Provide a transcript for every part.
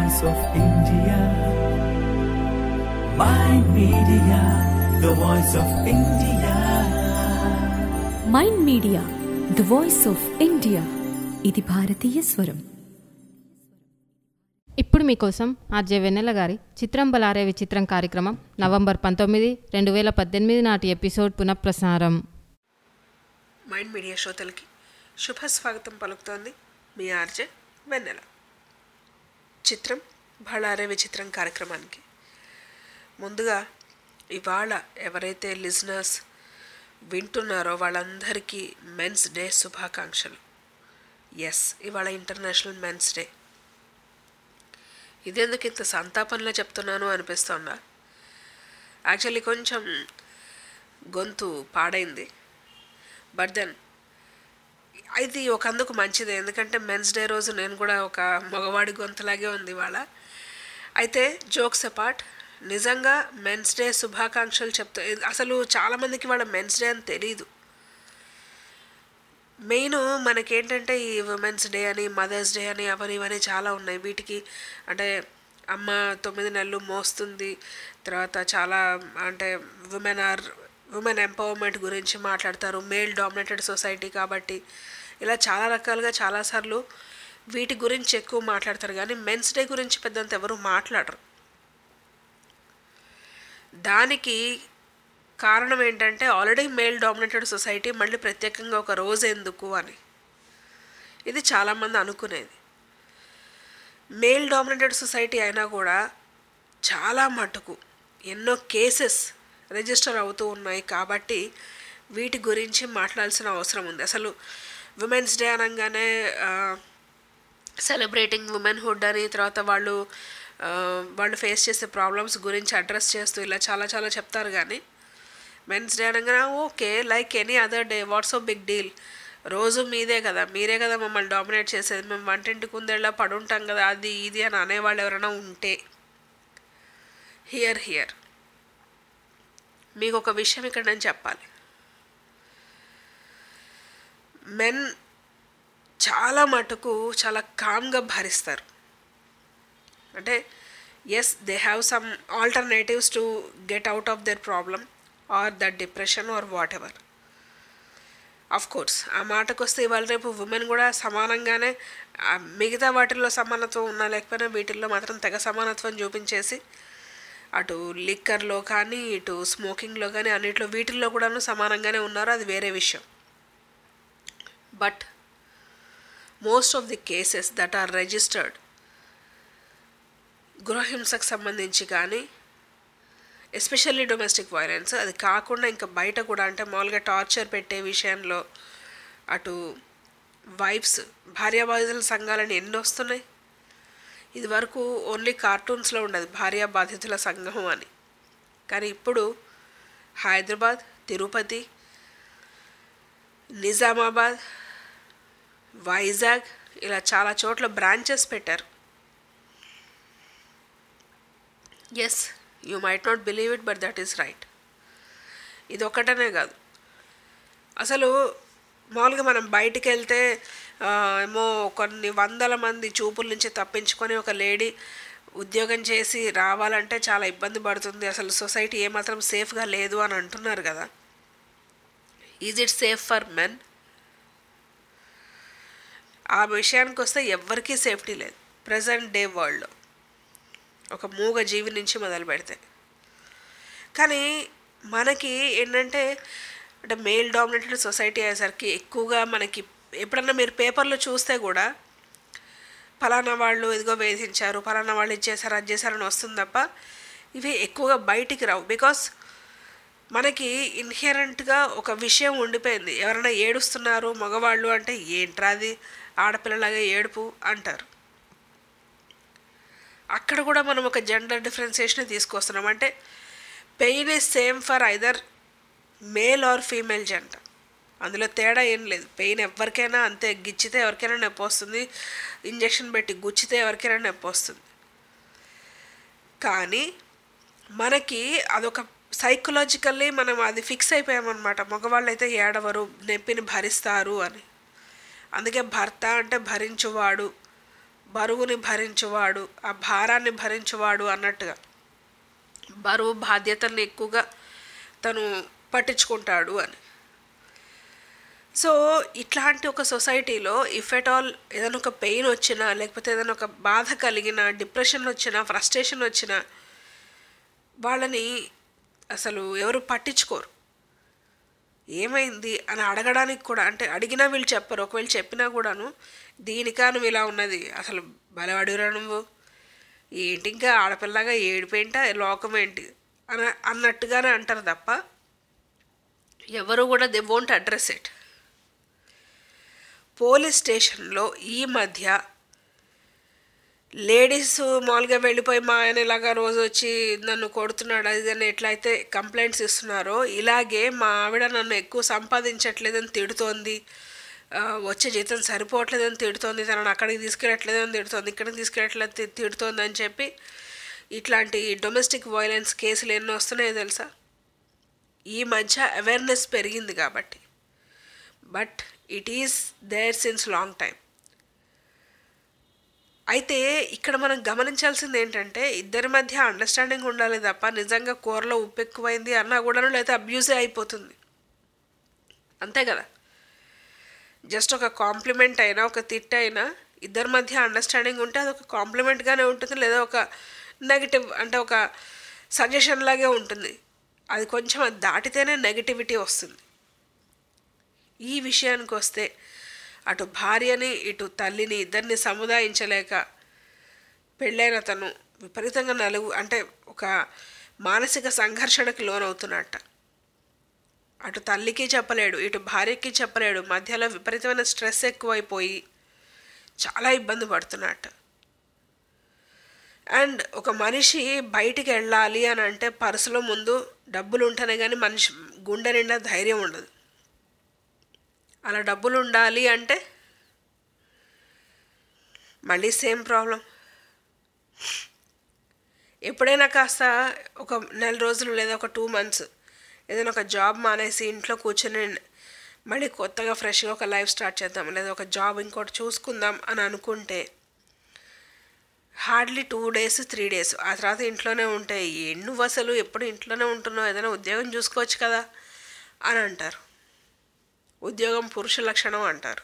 voice of India. My media, the voice of India. Mind media the voice of India ఇది భారతీయ స్వరం ఇప్పుడు మీకోసం ఆర్జే వెన్నెల గారి చిత్రం బలారే విచిత్రం కార్యక్రమం నవంబర్ పంతొమ్మిది రెండు వేల పద్దెనిమిది నాటి ఎపిసోడ్ పునఃప్రసారం మైండ్ మీడియా శ్రోతలకి శుభ స్వాగతం పలుకుతోంది మీ ఆర్జే వెన్నెల చిత్రం బళారే విచిత్రం కార్యక్రమానికి ముందుగా ఇవాళ ఎవరైతే లిజనర్స్ వింటున్నారో వాళ్ళందరికీ మెన్స్ డే శుభాకాంక్షలు ఎస్ ఇవాళ ఇంటర్నేషనల్ మెన్స్ డే ఇదెందుకు ఇంత సంతాపంలో చెప్తున్నాను అనిపిస్తోందా యాక్చువల్లీ కొంచెం గొంతు పాడైంది బట్ దెన్ ఇది ఒక అందుకు మంచిదే ఎందుకంటే మెన్స్ డే రోజు నేను కూడా ఒక మగవాడి గొంతులాగే ఉంది ఇవాళ అయితే జోక్స్ అపార్ట్ నిజంగా మెన్స్ డే శుభాకాంక్షలు చెప్తా అసలు చాలామందికి వాళ్ళ మెన్స్ డే అని తెలీదు మెయిన్ మనకేంటంటే ఈ ఉమెన్స్ డే అని మదర్స్ డే అని అవని ఇవన్నీ చాలా ఉన్నాయి వీటికి అంటే అమ్మ తొమ్మిది నెలలు మోస్తుంది తర్వాత చాలా అంటే ఉమెన్ ఆర్ ఉమెన్ ఎంపవర్మెంట్ గురించి మాట్లాడతారు మేల్ డామినేటెడ్ సొసైటీ కాబట్టి ఇలా చాలా రకాలుగా చాలాసార్లు వీటి గురించి ఎక్కువ మాట్లాడతారు కానీ మెన్స్ డే గురించి పెద్దంత ఎవరు మాట్లాడరు దానికి కారణం ఏంటంటే ఆల్రెడీ మేల్ డామినేటెడ్ సొసైటీ మళ్ళీ ప్రత్యేకంగా ఒక రోజు ఎందుకు అని ఇది చాలామంది అనుకునేది మేల్ డామినేటెడ్ సొసైటీ అయినా కూడా చాలా మటుకు ఎన్నో కేసెస్ రిజిస్టర్ అవుతూ ఉన్నాయి కాబట్టి వీటి గురించి మాట్లాడాల్సిన అవసరం ఉంది అసలు ఉమెన్స్ డే అనగానే సెలబ్రేటింగ్ ఉమెన్హుడ్ అని తర్వాత వాళ్ళు ఆ, వాళ్ళు ఫేస్ చేసే ప్రాబ్లమ్స్ గురించి అడ్రస్ చేస్తూ ఇలా చాలా చాలా చెప్తారు కానీ మెన్స్ డే అనగానే okay like any other day what's so big deal రోజు మీదే కదా మీరే కదా మమ్మల్ని డామినేట్ చేసేది మేము వంటింటి కుందేళ్ళ పడుంటాం కదా అది ఇది అని అనేవాళ్ళు ఎవరైనా ఉంటే హియర్ హియర్ మీకు ఒక విషయం ఇక్కడ నేను చెప్పాలి మెన్ చాలా మటుకు చాలా కామ్గా భరిస్తారు అంటే yes they have some alternatives to get out of their problem or that depression or whatever of course ఆ మాటకు వస్తే ఇవాళ రేపు ఉమెన్ కూడా సమానంగానే ఆ, మిగతా వాటిల్లో సమానత్వం ఉన్నా లేకపోయినా వీటిల్లో మాత్రం తెగ సమానత్వం చూపించేసి అటు లిక్కర్లో కానీ ఇటు స్మోకింగ్లో కానీ అన్నిట్లో వీటిల్లో కూడాను సమానంగానే ఉన్నారు అది వేరే విషయం but most of the cases that are registered గృహహింసకు సంబంధించి కానీ ఎస్పెషల్లీ డొమెస్టిక్ వైలెన్స్ అది కాకుండా ఇంకా బయట కూడా అంటే మామూలుగా టార్చర్ పెట్టే విషయంలో అటు వైఫ్స్ భార్యాబాధితుల సంఘాలని ఎన్ని వస్తున్నాయి ఇది వరకు ఓన్లీ కార్టూన్స్లో ఉండదు భార్యా బాధితుల సంఘం అని కానీ ఇప్పుడు హైదరాబాద్ తిరుపతి నిజామాబాద్ వైజాగ్ ఇలా చాలా చోట్ల బ్రాంచెస్ పెట్టారు yes you might not believe it but that is right ఇది ఒక్కటనే కాదు అసలు మామూలుగా మనం బయటికి వెళ్తే ఆ, ఏమో కొన్ని వందల మంది చూపుల నుంచి తప్పించుకొని ఒక లేడీ ఉద్యోగం చేసి రావాలంటే చాలా ఇబ్బంది పడుతుంది అసలు సొసైటీ ఏమాత్రం సేఫ్గా లేదు అని అంటున్నారు కదా is it safe for men ఆ విషయానికి వస్తే ఎవ్వరికీ సేఫ్టీ లేదు ప్రజెంట్ డే వరల్డ్లో ఒక మూగ జీవి నుంచి మొదలు పెడితే కానీ మనకి ఏంటంటే అంటే మేల్ డామినేటెడ్ సొసైటీ అయ్యేసరికి ఎక్కువగా మనకి ఎప్పుడన్నా మీరు పేపర్లో చూస్తే కూడా ఫలానా వాళ్ళు ఇదిగో వేధించారు ఫలానా వాళ్ళు ఇచ్చేసారు అది చేశారని వస్తుంది తప్ప ఇవి ఎక్కువగా బయటికి రావు బికాస్ మనకి ఇన్హెరెంట్గా ఒక విషయం ఉండిపోయింది ఎవరైనా ఏడుస్తున్నారు మగవాళ్ళు అంటే ఏంట్రా అది ఆడపిల్లలాగా ఏడుపు అంటారు అక్కడ కూడా మనం ఒక జెండర్ డిఫరెన్సియేషన్ తీసుకొస్తున్నాం అంటే pain is same for either male or female gender అందులో తేడా ఏం లేదు పెయిన్ ఎవరికైనా అంతే గిచ్చితే ఎవరికైనా నొప్పి వస్తుంది ఇంజెక్షన్ పెట్టి గుచ్చితే ఎవరికైనా నొప్పి వస్తుంది కానీ మనకి అదొక సైకలాజికల్లీ మనం అది ఫిక్స్ అయిపోయామన్నమాట మగవాళ్ళు అయితే ఏడవరు నొప్పిని భరిస్తారు అని అందుకే భర్త అంటే భరించువాడు బరువుని భరించువాడు ఆ భారాన్ని భరించువాడు అన్నట్టుగా బరువు బాధ్యతల్ని ఎక్కువగా తను పట్టించుకుంటాడు అని సో ఇట్లాంటి ఒక సొసైటీలో ఇఫ్ ఎట్ ఆల్ ఏదైనా ఒక పెయిన్ వచ్చినా లేకపోతే ఏదైనా ఒక బాధ కలిగిన డిప్రెషన్ వచ్చినా ఫ్రస్ట్రేషన్ వచ్చినా వాళ్ళని అసలు ఎవరు పట్టించుకోరు ఏమైంది అని అడగడానికి కూడా అంటే అడిగినా వీళ్ళు చెప్పరు ఒకవేళ చెప్పినా కూడాను దీనికా నువ్వు ఇలా ఉన్నది అసలు బలవాడిరా నువ్వు ఏంటి ఇంకా ఆడపిల్లగా ఏడిపోయింట లోకం ఏంటి అన అన్నట్టుగానే అంటారు తప్ప ఎవరు కూడా they won't address it police స్టేషన్లో ఈ మధ్య లేడీస్ మామూలుగా వెళ్ళిపోయి మా ఆయన ఇలాగా రోజు వచ్చి నన్ను కొడుతున్నాడు అది అని ఎట్లయితే కంప్లైంట్స్ ఇస్తున్నారో ఇలాగే మా ఆవిడ నన్ను ఎక్కువ సంపాదించట్లేదని తిడుతోంది ఆ, వచ్చే జీతం సరిపోవట్లేదని తిడుతోంది తనను అక్కడికి తీసుకెళ్ళట్లేదని తిడుతోంది ఇక్కడికి తీసుకెళ్ళట్లేదు తి- తిడుతోంది అని చెప్పి ఇట్లాంటి డొమెస్టిక్ వైలెన్స్ కేసులు ఎన్నో వస్తున్నాయో తెలుసా ఈ మధ్య అవేర్నెస్ పెరిగింది కాబట్టి but it is there since long time అయితే ఇక్కడ మనం గమనించాల్సింది ఏంటంటే ఇద్దరి మధ్య అండర్స్టాండింగ్ ఉండాలి తప్ప నిజంగా కూరలో ఉప్పు ఎక్కువైంది అన్నా కూడాను లేకపోతే అబ్యూజే అయిపోతుంది అంతే కదా జస్ట్ ఒక కాంప్లిమెంట్ అయినా ఒక తిట్ అయినా ఇద్దరి మధ్య అండర్స్టాండింగ్ ఉంటే అది ఒక కాంప్లిమెంట్గానే ఉంటుంది లేదా ఒక నెగిటివ్ అంటే ఒక సజెషన్ లాగే ఉంటుంది అది కొంచెం అది దాటితేనే నెగిటివిటీ వస్తుంది ఈ విషయానికి వస్తే అటు భార్యని ఇటు తల్లిని ఇద్దరిని సముదాయించలేక పెళ్ళైన తను విపరీతంగా నలుగు అంటే ఒక మానసిక సంఘర్షణకి లోనవుతున్నట్ట అటు తల్లికి చెప్పలేడు ఇటు భార్యకి చెప్పలేడు మధ్యలో విపరీతమైన స్ట్రెస్ ఎక్కువైపోయి చాలా ఇబ్బంది పడుతున్నట్ట అండ్ ఒక మనిషి బయటికి వెళ్ళాలి అని అంటే పర్సులో ముందు డబ్బులు ఉంటేనే కానీ మనిషి గుండె నిండా ధైర్యం ఉండదు అలా డబ్బులు ఉండాలి అంటే మళ్ళీ సేమ్ ప్రాబ్లం ఎప్పుడైనా కాస్త ఒక నెల రోజులు లేదా ఒక టూ మంత్స్ ఏదైనా ఒక జాబ్ మానేసి ఇంట్లో కూర్చొని మళ్ళీ కొత్తగా ఫ్రెష్గా ఒక లైఫ్ స్టార్ట్ చేద్దాం లేదా ఒక జాబ్ ఇంకోటి చూసుకుందాం అని అనుకుంటే hardly two days three days ఆ తర్వాత ఇంట్లోనే ఉంటే "ఏం నువ్వు అసలు ఎప్పుడు ఇంట్లోనే ఉంటున్నావు ఏదైనా ఉద్యోగం చూసుకోవచ్చు కదా అని అంటారు ఉద్యోగం పురుష లక్షణం అంటారు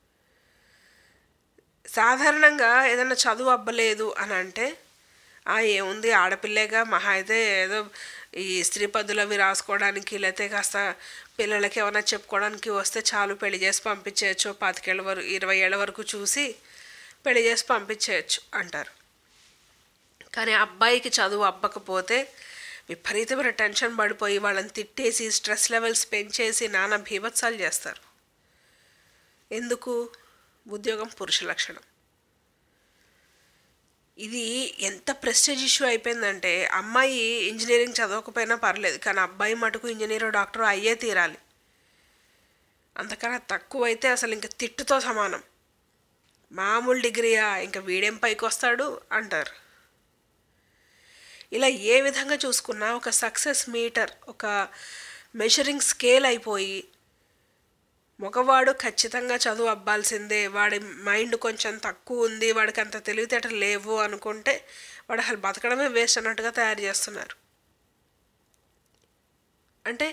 సాధారణంగా ఏదైనా చదువు అబ్బలేదు అని అంటే "ఆ, ఏముంది ఆడపిల్లేగా మహా అయితే ఏదో ఈ స్త్రీ పద్దులు అవి రాసుకోవడానికి లేకపోతే కాస్త పిల్లలకి ఏమైనా చెప్పుకోవడానికి వస్తే చాలు పెళ్లి చేసి పంపించేయచ్చు పాతికేళ్ళ వరకు ఇరవై ఏళ్ళ వరకు చూసి పెళ్లి చేసి పంపించేయచ్చు అంటారు కానీ అబ్బాయికి చదువు అబ్బకపోతే విపరీతమైన టెన్షన్ పడిపోయి వాళ్ళని తిట్టేసి స్ట్రెస్ లెవెల్స్ పెంచేసి నానా భీభత్సాలు చేస్తారు ఎందుకు ఉద్యోగం పురుష లక్షణం ఇది ఎంత ప్రెస్టేజ్ ఇష్యూ అయిపోయిందంటే అమ్మాయి ఇంజనీరింగ్ చదవకపోయినా పర్లేదు కానీ అబ్బాయి మటుకు ఇంజనీర్ డాక్టర్ అయ్యే తీరాలి అంతకన్నా తక్కువ అయితే అసలు ఇంకా తిట్టుతో సమానం మామూలు డిగ్రీయా ఇంకా వీడేం పైకి వస్తాడు అంటారు ఇలా ఏ విధంగా చూసుకున్నా ఒక సక్సెస్ మీటర్ ఒక మెజరింగ్ స్కేల్ అయిపోయి మగవాడు ఖచ్చితంగా చదువు అబ్బాల్సిందే వాడి మైండ్ కొంచెం తక్కువ ఉంది వాడికి అంత తెలివితేటలు లేవు అనుకుంటే వాడు అసలు బతకడమే వేస్ట్ అన్నట్టుగా తయారు చేస్తున్నారు అంటే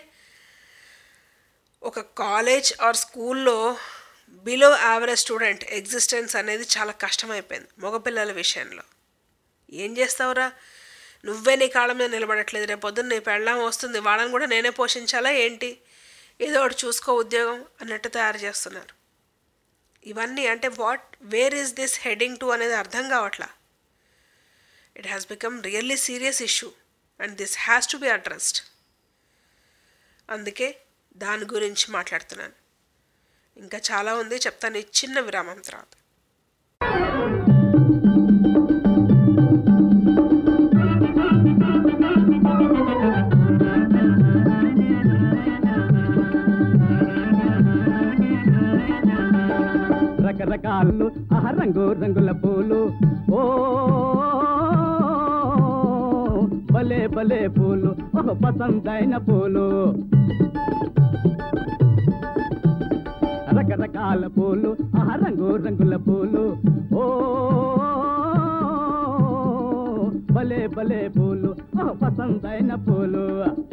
ఒక కాలేజ్ ఆర్ స్కూల్లో బిలో యావరేజ్ స్టూడెంట్ ఎగ్జిస్టెన్స్ అనేది చాలా కష్టమైపోయింది మగపిల్లల విషయంలో ఏం చేస్తావురా నువ్వే నీ కాళ్ళ మీద నిలబడట్లేదు రేపు పొద్దున్న నీ పెళ్ళాం వస్తుంది వాళ్ళని కూడా నేనే పోషించాలా ఏంటి ఏదో ఒకటి చూసుకో ఉద్యోగం అన్నట్టు తయారు చేస్తున్నారు ఇవన్నీ అంటే what where is this heading to అనేది అర్థం కావట్లా it has become really serious issue and this has to be addressed అందుకే దాని గురించి మాట్లాడుతున్నాను ఇంకా చాలా ఉంది చెప్తాను ఈ చిన్న విరామం తర్వాత రకరకాలు ఆహ రంగు రంగుల పూలు ఓ భలే భలే పూలు ఓహ్ పసందైన పూలు రక రకరకాల పూలు ఆహా రంగు రంగుల పూలు ఓ భలే భలే పూలు ఓ పసందైన పూలు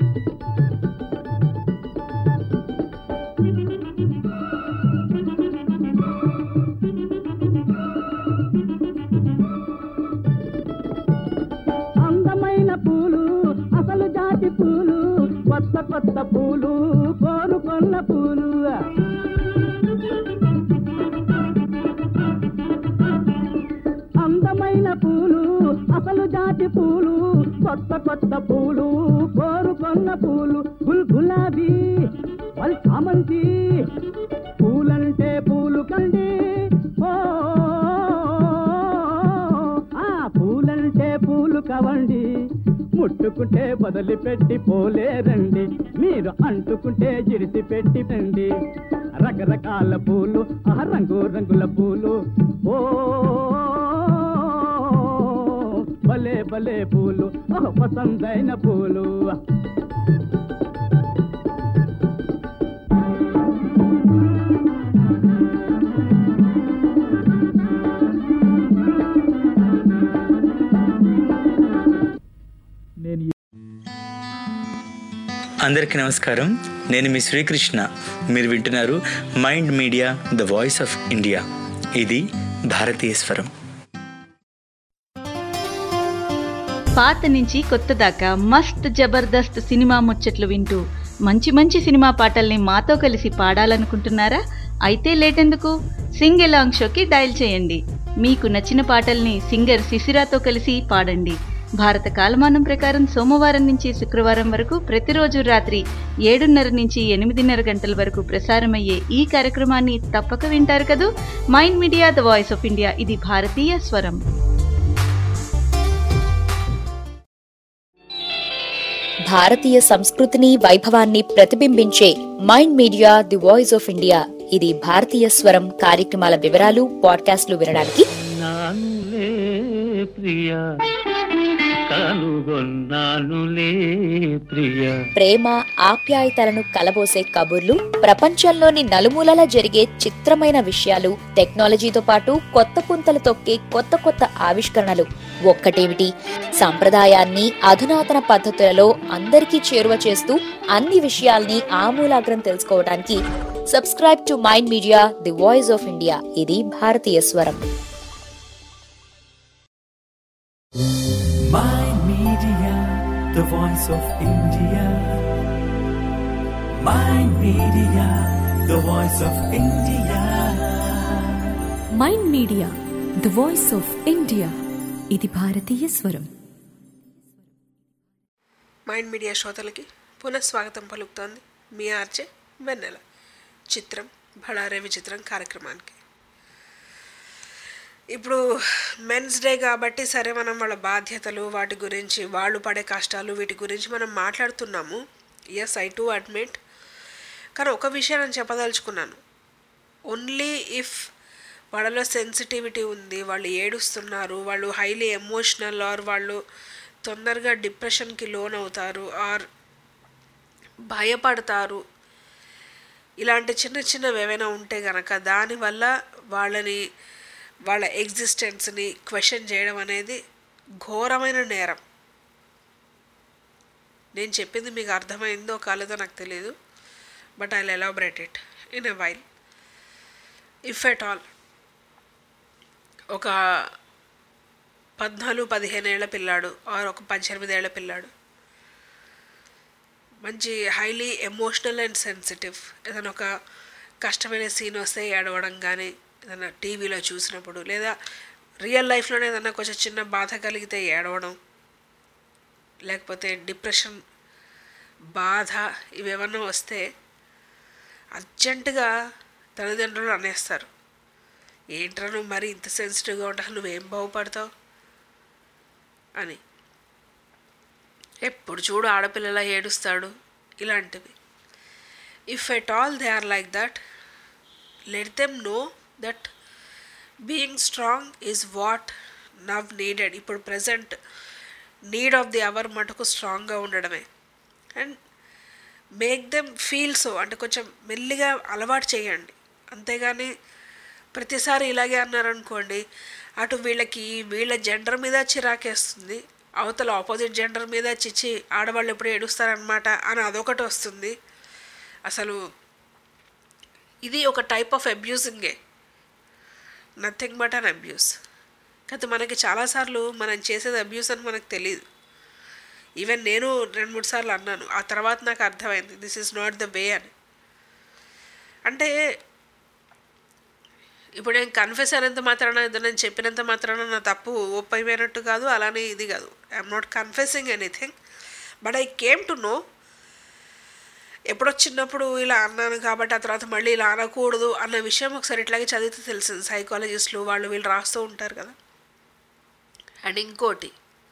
అందమైన పూలు అసలు జాతి పూలు కొత్త కొత్త పూలు కోరుకొన్న పూలు అందమైన పూలు అసలు జాతి పూలు కొత్త కొత్త పూలు కోరుకొన్న పూలు గుల్ గులాబీ వల్ చామంతి పూలంటే పూలు కండి ఓ ఆ పూలంటే పూలు కవండి ముట్టుకుంటే వదిలిపెట్టి పోలేరండి మీరు అంటుకుంటే జిరిసి పెట్టి రండి రకరకాల పూలు ఆ రంగు రంగుల పూలు ఓ భలే భలే పూలు ఓ పసందైన పూలు నేను అందరికీ నమస్కారం నేను మీ శ్రీకృష్ణ మీరు వింటున్నారు Mind media the voice of India ఇది భారతీయ స్వరం పాత నుంచి కొత్త దాకా మస్త్ జబర్దస్త్ సినిమా ముచ్చట్లు వింటూ మంచి మంచి సినిమా పాటల్ని మాతో కలిసి పాడాలనుకుంటున్నారా అయితే లేటెందుకు సింగ్ ఎలాంగ్ షోకి డయల్ చేయండి మీకు నచ్చిన పాటల్ని సింగర్ శిశిరాతో కలిసి పాడండి భారత కాలమానం ప్రకారం సోమవారం నుంచి శుక్రవారం వరకు ప్రతిరోజు రాత్రి ఏడున్నర నుంచి ఎనిమిదిన్నర గంటల వరకు ప్రసారమయ్యే ఈ కార్యక్రమాన్ని తప్పక వింటారు కదూ Mind media the voice of India ఇది భారతీయ స్వరం భారతీయ సంస్కృతిని వైభవాన్ని ప్రతిబింబించే Mind Media the voice of India ఇది భారతీయ స్వరం కార్యక్రమాల వివరాలు పాడ్కాస్ట్లు వినడానికి నానులే ప్రియ కనుగొన్నానులే ప్రియ ప్రేమ ఆప్యాయతలను కలబోసే కబుర్లు ప్రపంచంలోని నలుమూలలా జరిగే చిత్రమైన విషయాలు టెక్నాలజీతో పాటు కొత్త పుంతలు తొక్కే కొత్త కొత్త ఆవిష్కరణలు ఒక్కటేమిటి సంప్రదాయాన్ని అధునాతన పద్ధతులలో అందరికీ చేరువ చేస్తూ అన్ని విషయాల్ని ఆమూలాగ్రం తెలుసుకోవడానికి subscribe to Mind Media the voice of India ఇది భారతీయ స్వరం Mind Media, the voice of India. Mind Media, the voice of India. Mind media the voice of India ఇది భారతీయ స్వరం మైండ్ మీడియా శ్రోతలకి పునఃస్వాగతం పలుకుతోంది మీ ఆర్జే వెన్నెల చిత్రం బళారే విచిత్రం కార్యక్రమానికి ఇప్పుడు మెన్స్ డే కాబట్టి సరే మనం వాళ్ళ బాధ్యతలు వాటి గురించి వాళ్ళు పడే కష్టాలు వీటి గురించి మనం మాట్లాడుతున్నాము ఎస్ ఐ టు అడ్మిట్ కానీ ఒక విషయం నేను చెప్పదలుచుకున్నాను ఓన్లీ ఇఫ్ వాళ్ళలో సెన్సిటివిటీ ఉంది వాళ్ళు ఏడుస్తున్నారు వాళ్ళు హైలీ ఎమోషనల్ ఆర్ వాళ్ళు తొందరగా డిప్రెషన్కి లోన్ అవుతారు ఆర్ భయపడతారు ఇలాంటి చిన్న చిన్నవి ఏవైనా ఉంటే కనుక దానివల్ల వాళ్ళని వాళ్ళ ఎగ్జిస్టెన్స్ని క్వశ్చన్ చేయడం అనేది ఘోరమైన నేరం నేను చెప్పింది మీకు అర్థమైందో కాలేదో నాకు తెలియదు but I elaborate it in a while if at all ఒక పద్నాలుగు పదిహేను ఏళ్ల పిల్లాడు ఆర్ ఒక పద్దెనిమిది ఏళ్ల పిల్లాడు మంచి హైలీ ఎమోషనల్ అండ్ సెన్సిటివ్ ఏదైనా ఒక కష్టమైన సీన్ వస్తే ఏడవడం కానీ ఏదైనా టీవీలో చూసినప్పుడు లేదా రియల్ లైఫ్లోనే ఏదైనా కొంచెం చిన్న బాధ కలిగితే ఏడవడం లేకపోతే డిప్రెషన్ బాధ ఇవేమన్నా వస్తే అర్జెంటుగా తల్లిదండ్రులు అనేస్తారు ఏంట్రా నువ్వు మరి ఇంత సెన్సిటివ్గా ఉంటావు నువ్వేం బాగుపడతావు అని ఎప్పుడు చూడు ఆడపిల్లలా ఏడుస్తాడు ఇలాంటివి if at all they are like that let them know that being strong is what now needed ఇప్పుడు present need of the hour మటుకు స్ట్రాంగ్గా ఉండడమే and make them feel so అంటే కొంచెం మెల్లిగా అలవాటు చేయండి అంతేగాని ప్రతిసారి ఇలాగే అన్నారనుకోండి అటు వీళ్ళకి వీళ్ళ జెండర్ మీద చిరాకేస్తుంది అవతల ఆపోజిట్ జెండర్ మీద చిచ్చి ఆడవాళ్ళు ఎప్పుడు ఏడుస్తారనమాట అని అదొకటి వస్తుంది అసలు ఇది ఒక టైప్ ఆఫ్ అబ్యూజింగే నథింగ్ బట్ అన్ అబ్యూస్ కాకపోతే మనకి చాలాసార్లు మనం చేసేది అబ్యూస్ అని మనకు తెలియదు ఈవెన్ నేను రెండు మూడు సార్లు అన్నాను ఆ తర్వాత నాకు అర్థమైంది this is not the way అని అంటే ఇప్పుడు నేను కన్ఫెస్ అయినంత మాత్రాన ఏదో నేను చెప్పినంత మాత్రాన నా తప్పు ఒప్పైపోయినట్టు కాదు అలానే ఇది కాదు I'm not confessing anything but I came to know ఎప్పుడో చిన్నప్పుడు ఇలా అన్నాను కాబట్టి ఆ తర్వాత మళ్ళీ ఇలా అనకూడదు అన్న విషయం ఒకసారి ఇట్లాగే చదివితే తెలిసింది సైకాలజిస్టులు వాళ్ళు వీళ్ళు రాస్తూ ఉంటారు కదా అండ్ ఇంకోటి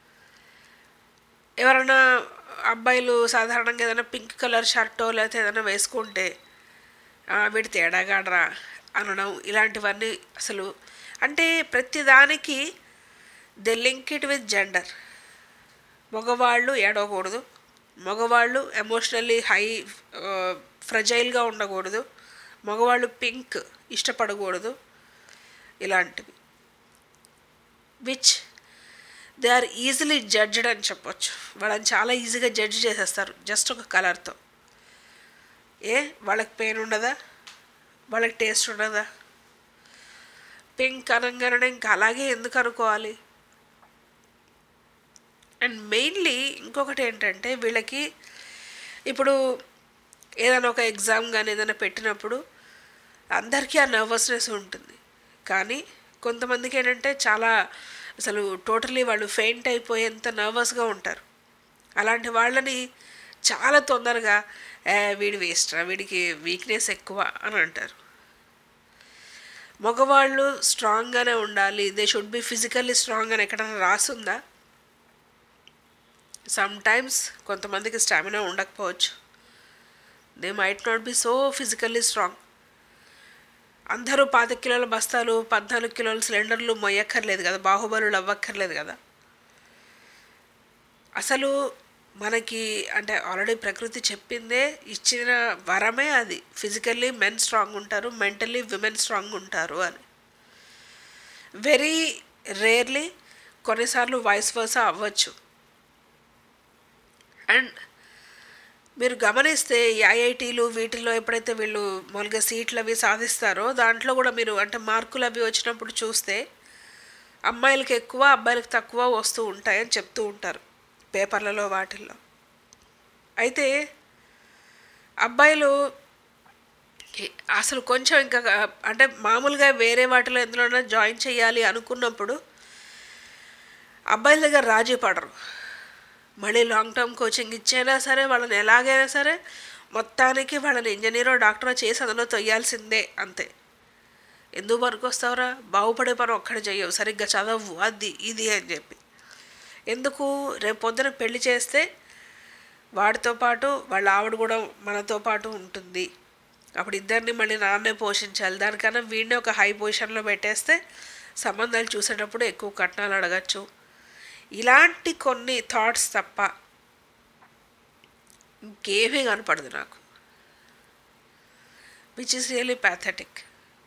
ఎవరైనా అబ్బాయిలు సాధారణంగా ఏదైనా పింక్ కలర్ షర్టో లేకపోతే ఏదైనా వేసుకుంటే "ఆ, వీడు తేడాగాడరా అనడం ఇలాంటివన్నీ అసలు అంటే ప్రతిదానికి they link it with gender మగవాళ్ళు ఏడవకూడదు మగవాళ్ళు ఎమోషనల్లీ హై ఫ్రజైల్గా ఉండకూడదు మగవాళ్ళు పింక్ ఇష్టపడకూడదు ఇలాంటివి which they are easily judged అని చెప్పొచ్చు వాళ్ళని చాలా ఈజీగా జడ్జ్ చేసేస్తారు జస్ట్ ఒక కలర్తో ఏ వాళ్ళకి పెయిన్ ఉండదా వాళ్ళకి టేస్ట్ ఉండదా పింక్ అనగానే ఇంకా అలాగే ఎందుకు అనుకోవాలి అండ్ మెయిన్లీ ఇంకొకటి ఏంటంటే వీళ్ళకి ఇప్పుడు ఏదైనా ఒక ఎగ్జామ్ కానీ ఏదైనా పెట్టినప్పుడు అందరికీ ఆ నర్వస్నెస్ ఉంటుంది కానీ కొంతమందికి ఏంటంటే చాలా అసలు టోటలీ వాళ్ళు ఫెయింట్ అయిపోయేంత నర్వస్గా ఉంటారు అలాంటి వాళ్ళని చాలా తొందరగా "ఏ, వీడి వేస్ట్రా వీడికి వీక్నెస్ ఎక్కువ అని అంటారు మగవాళ్ళు స్ట్రాంగ్గానే ఉండాలి they should be physically strong అని ఎక్కడైనా రాసుందా సమ్ టైమ్స్ కొంతమందికి స్టామినా ఉండకపోవచ్చు they might not be so physically strong అందరూ పాతిక కిలోల బస్తాలు పద్నాలుగు కిలోల సిలిండర్లు మొయ్యక్కర్లేదు కదా బాహుబలులు అవ్వక్కర్లేదు కదా అసలు మనకి అంటే ఆల్రెడీ ప్రకృతి చెప్పిందే ఇచ్చిన వరమే అది ఫిజికల్లీ మెన్ స్ట్రాంగ్ ఉంటారు మెంటల్లీ విమెన్ స్ట్రాంగ్ ఉంటారు అని వెరీ రేర్లీ కొన్నిసార్లు వాయిస్ వర్సా అవ్వచ్చు అండ్ మీరు గమనిస్తే ఈ ఐఐటీలు వీటిల్లో ఎప్పుడైతే వీళ్ళు మామూలుగా సీట్లు అవి సాధిస్తారో దాంట్లో కూడా మీరు అంటే మార్కులు అవి వచ్చినప్పుడు చూస్తే అమ్మాయిలకి ఎక్కువ అబ్బాయిలకి తక్కువ వస్తూ ఉంటాయని చెప్తూ ఉంటారు పేపర్లలో వాటిల్లో అయితే అబ్బాయిలు అసలు కొంచెం ఇంకా అంటే మామూలుగా వేరే వాటిలో ఎందులోనైనా జాయిన్ చేయాలి అనుకున్నప్పుడు అబ్బాయిల దగ్గర రాజీ పడరు మళ్ళీ లాంగ్ టర్మ్ కోచింగ్ ఇచ్చైనా సరే వాళ్ళని ఎలాగైనా సరే మొత్తానికి వాళ్ళని ఇంజనీరో డాక్టరో చేసి అందులో తొయ్యాల్సిందే అంతే ఎందుకు పనికొస్తావురా బాగుపడే పని ఒక్కడ చెయ్యవు సరిగ్గా చదవు అది ఇది అని చెప్పి ఎందుకు రేపు పొద్దున పెళ్లి చేస్తే వాడితో పాటు వాళ్ళ ఆవిడ కూడా మనతో పాటు ఉంటుంది అప్పుడు ఇద్దరిని మళ్ళీ నాన్నే పోషించాలి దానికన్నా వీడిని ఒక హై పొజిషన్లో పెట్టేస్తే సంబంధాలు చూసేటప్పుడు ఎక్కువ కట్నాలు అడగచ్చు ఇలాంటి కొన్ని థాట్స్ తప్ప ఇంకేమీ కనపడదు నాకు which is really pathetic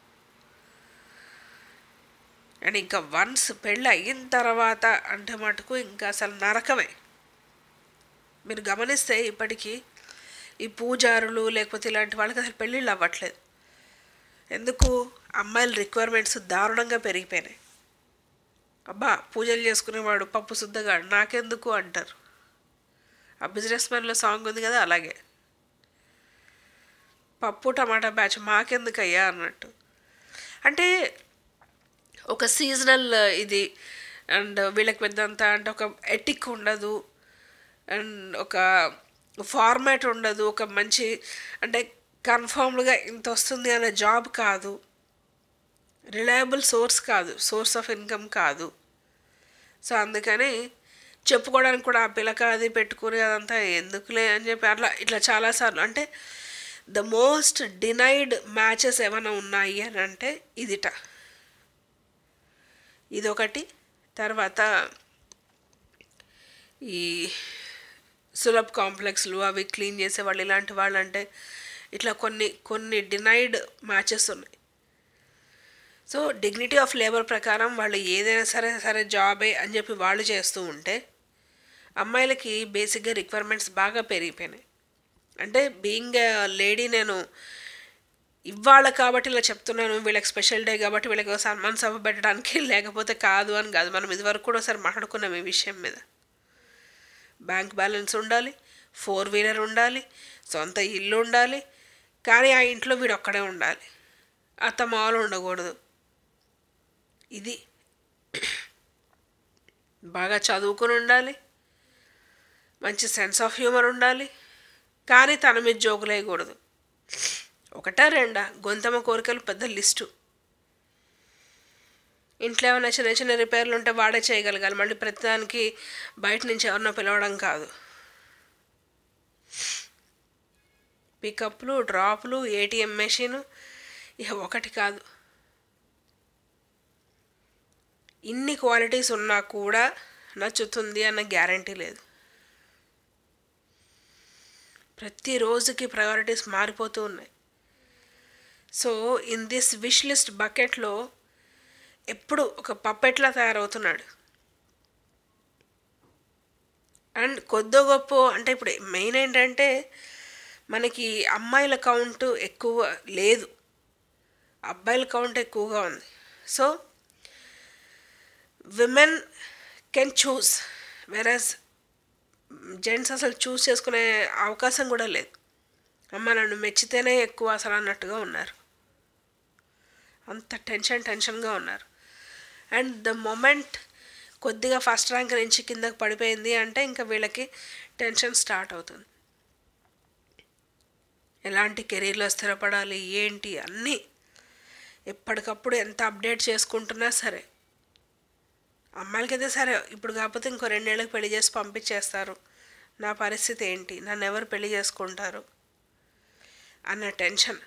and ఇంకా వన్స్ పెళ్ళి అయిన తర్వాత అంటే మటుకు ఇంకా అసలు నరకమే మీరు గమనిస్తే ఇప్పటికీ ఈ పూజారులు లేకపోతే ఇలాంటి వాళ్ళకి అసలు పెళ్ళిళ్ళు అవ్వట్లేదు ఎందుకు అమ్మాయిల రిక్వైర్మెంట్స్ దారుణంగా పెరిగిపోయినాయి అబ్బా పూజలు చేసుకునేవాడు పప్పు శుద్ధగాడు నాకెందుకు అంటారు ఆ బిజినెస్ మ్యాన్లో సాంగ్ ఉంది కదా అలాగే పప్పు టమాటా బ్యాచ్ మాకెందుకయ్యా అన్నట్టు అంటే ఒక సీజనల్ ఇది అండ్ వీళ్ళకి పెద్దంత అంటే ఒక ఎటిక్ ఉండదు అండ్ ఒక ఫార్మాట్ ఉండదు ఒక మంచి అంటే కన్ఫామ్డ్గా ఇంత వస్తుంది అనే జాబ్ కాదు రిలయబుల్ సోర్స్ కాదు సోర్స్ ఆఫ్ ఇన్కమ్ కాదు సో అందుకని చెప్పుకోవడానికి కూడా ఆ పిలక అది పెట్టుకుని అదంతా ఎందుకులే అని చెప్పి అట్లా ఇట్లా చాలాసార్లు అంటే ద మోస్ట్ డినైడ్ మ్యాచెస్ ఏమైనా ఉన్నాయి అని అంటే ఇదిట ఇదొకటి తర్వాత ఈ సులభ్ కాంప్లెక్స్లు అవి క్లీన్ చేసే వాళ్ళు ఇలాంటి వాళ్ళు అంటే ఇట్లా కొన్ని కొన్ని డినైడ్ మ్యాచెస్ ఉన్నాయి సో డిగ్నిటీ ఆఫ్ లేబర్ ప్రకారం వాళ్ళు ఏదైనా సరే సరే జాబే అని చెప్పి వాళ్ళు చేస్తూ ఉంటే అమ్మాయిలకి బేసిక్గా రిక్వైర్మెంట్స్ బాగా పెరిగిపోయినాయి అంటే బీయింగ్ లేడీ నేను ఇవాళ కాబట్టి ఇలా చెప్తున్నాను వీళ్ళకి స్పెషల్ డే కాబట్టి వీళ్ళకి ఒక సన్మాన్ సభ పెట్టడానికి లేకపోతే కాదు అని కాదు మనం ఇదివరకు కూడా ఒకసారి మాట్లాడుకున్నాం ఈ విషయం మీద బ్యాంక్ బ్యాలెన్స్ ఉండాలి ఫోర్ వీలర్ ఉండాలి సొంత ఇల్లు ఉండాలి కానీ ఆ ఇంట్లో వీడు ఒక్కడే ఉండాలి అత్త మామూలు ఉండకూడదు ఇది బాగా చదువుకుని ఉండాలి మంచి సెన్స్ ఆఫ్ హ్యూమర్ ఉండాలి కానీ తన మీద జోకులు వేయకూడదు ఒకటా రెండా గొంతమ్మ కోరికలు పెద్ద లిస్టు ఇంట్లో ఏమైనా చిన్న చిన్న రిపేర్లు ఉంటే వాడే చేయగలగాలి మళ్ళీ ప్రతిదానికి బయట నుంచి ఎవరినో పిలవడం కాదు పికప్లు డ్రాప్లు ఏటీఎం మెషిన్ ఇక ఒకటి కాదు ఇన్ని క్వాలిటీస్ ఉన్నా కూడా నచ్చుతుంది అన్న గ్యారంటీ లేదు ప్రతిరోజుకి ప్రయారిటీస్ మారిపోతూ ఉన్నాయి so in this wish list బకెట్లో ఎప్పుడు ఒక పప్పెట్లా తయారవుతున్నాడు అండ్ కొద్దో గొప్ప అంటే ఇప్పుడు మెయిన్ ఏంటంటే మనకి అమ్మాయిల కౌంట్ ఎక్కువ లేదు అబ్బాయిల కౌంట్ ఎక్కువగా ఉంది so women can choose versus gents అసలు చూస్ చేసుకునే అవకాశం కూడా లేదు అమ్మ నన్ను మెచ్చితేనే ఎక్కువ అసలు అన్నట్టుగా ఉన్నారు అంత టెన్షన్ టెన్షన్గా ఉన్నారు అండ్ ద మొమెంట్ కొద్దిగా ఫస్ట్ ర్యాంక్ నుంచి కిందకి పడిపోయింది అంటే ఇంకా వీళ్ళకి టెన్షన్ స్టార్ట్ అవుతుంది ఎలాంటి కెరీర్లో స్థిరపడాలి ఏంటి అన్నీ ఎప్పటికప్పుడు ఎంత అప్డేట్ చేసుకుంటున్నా సరే అమ్మాయిలకైతే సరే ఇప్పుడు కాకపోతే ఇంకో రెండేళ్ళకి పెళ్లి చేసి పంపించేస్తారు నా పరిస్థితి ఏంటి నన్ను ఎవరు పెళ్లి చేసుకుంటారు అన్న టెన్షన్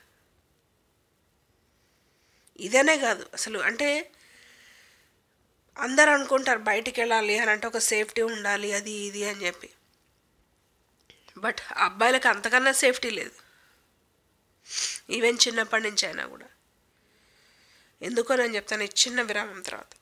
ఇదనే కాదు అసలు అంటే అందరు అనుకుంటారు బయటికి వెళ్ళాలి అని అంటే ఒక సేఫ్టీ ఉండాలి అది ఇది అని చెప్పి బట్ అబ్బాయిలకు అంతకన్నా సేఫ్టీ లేదు ఈవెన్ చిన్నప్పటి నుంచి అయినా కూడా ఎందుకో నేను చెప్తాను ఈ చిన్న విరామం తర్వాత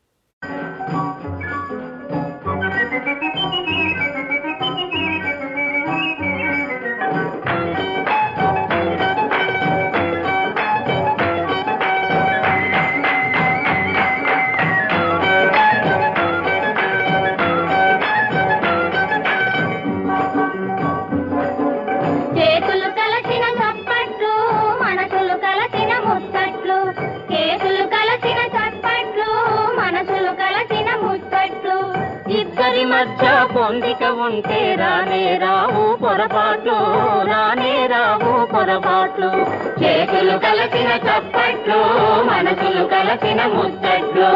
చేతులు కలసిన చప్పట్లు మనసులు కలసిన ముచ్చట్లు చేతులు కలసిన చప్పట్లు మనసులు కలసిన ముచ్చట్లు ఇద్దరి మధ్య పొందిక ఉంటే రానే రావు పొరపాట్లు రానే రావు పొరపాట్లు చేతులు కలసిన చప్పట్లు మనసులు కలసిన ముచ్చట్లు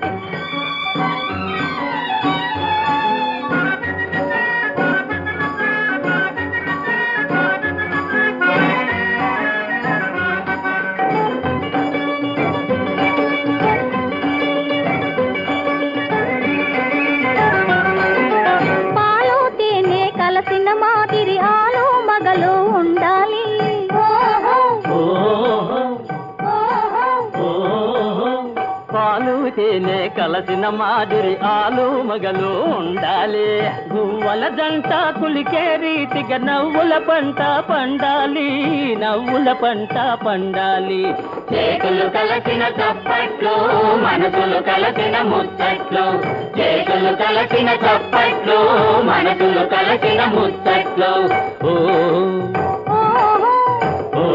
పాలు తేనె కలసిన మాదిరి ఆలు మగలు ఉండాలి పాలు తేనె కలసిన మాదిరి ఆలు మగలు ఉండాలి గువ్వల జంట కులికే రీతిగా నవ్వుల పంట పండాలి నవ్వుల పంట పండాలి చేతులు కలసిన చప్పట్లు మనసులు కలసిన ముచ్చట్లు చేతులు కలసిన చప్పట్లు మనసులు కలసిన ముచ్చట్లు ఓ ఓ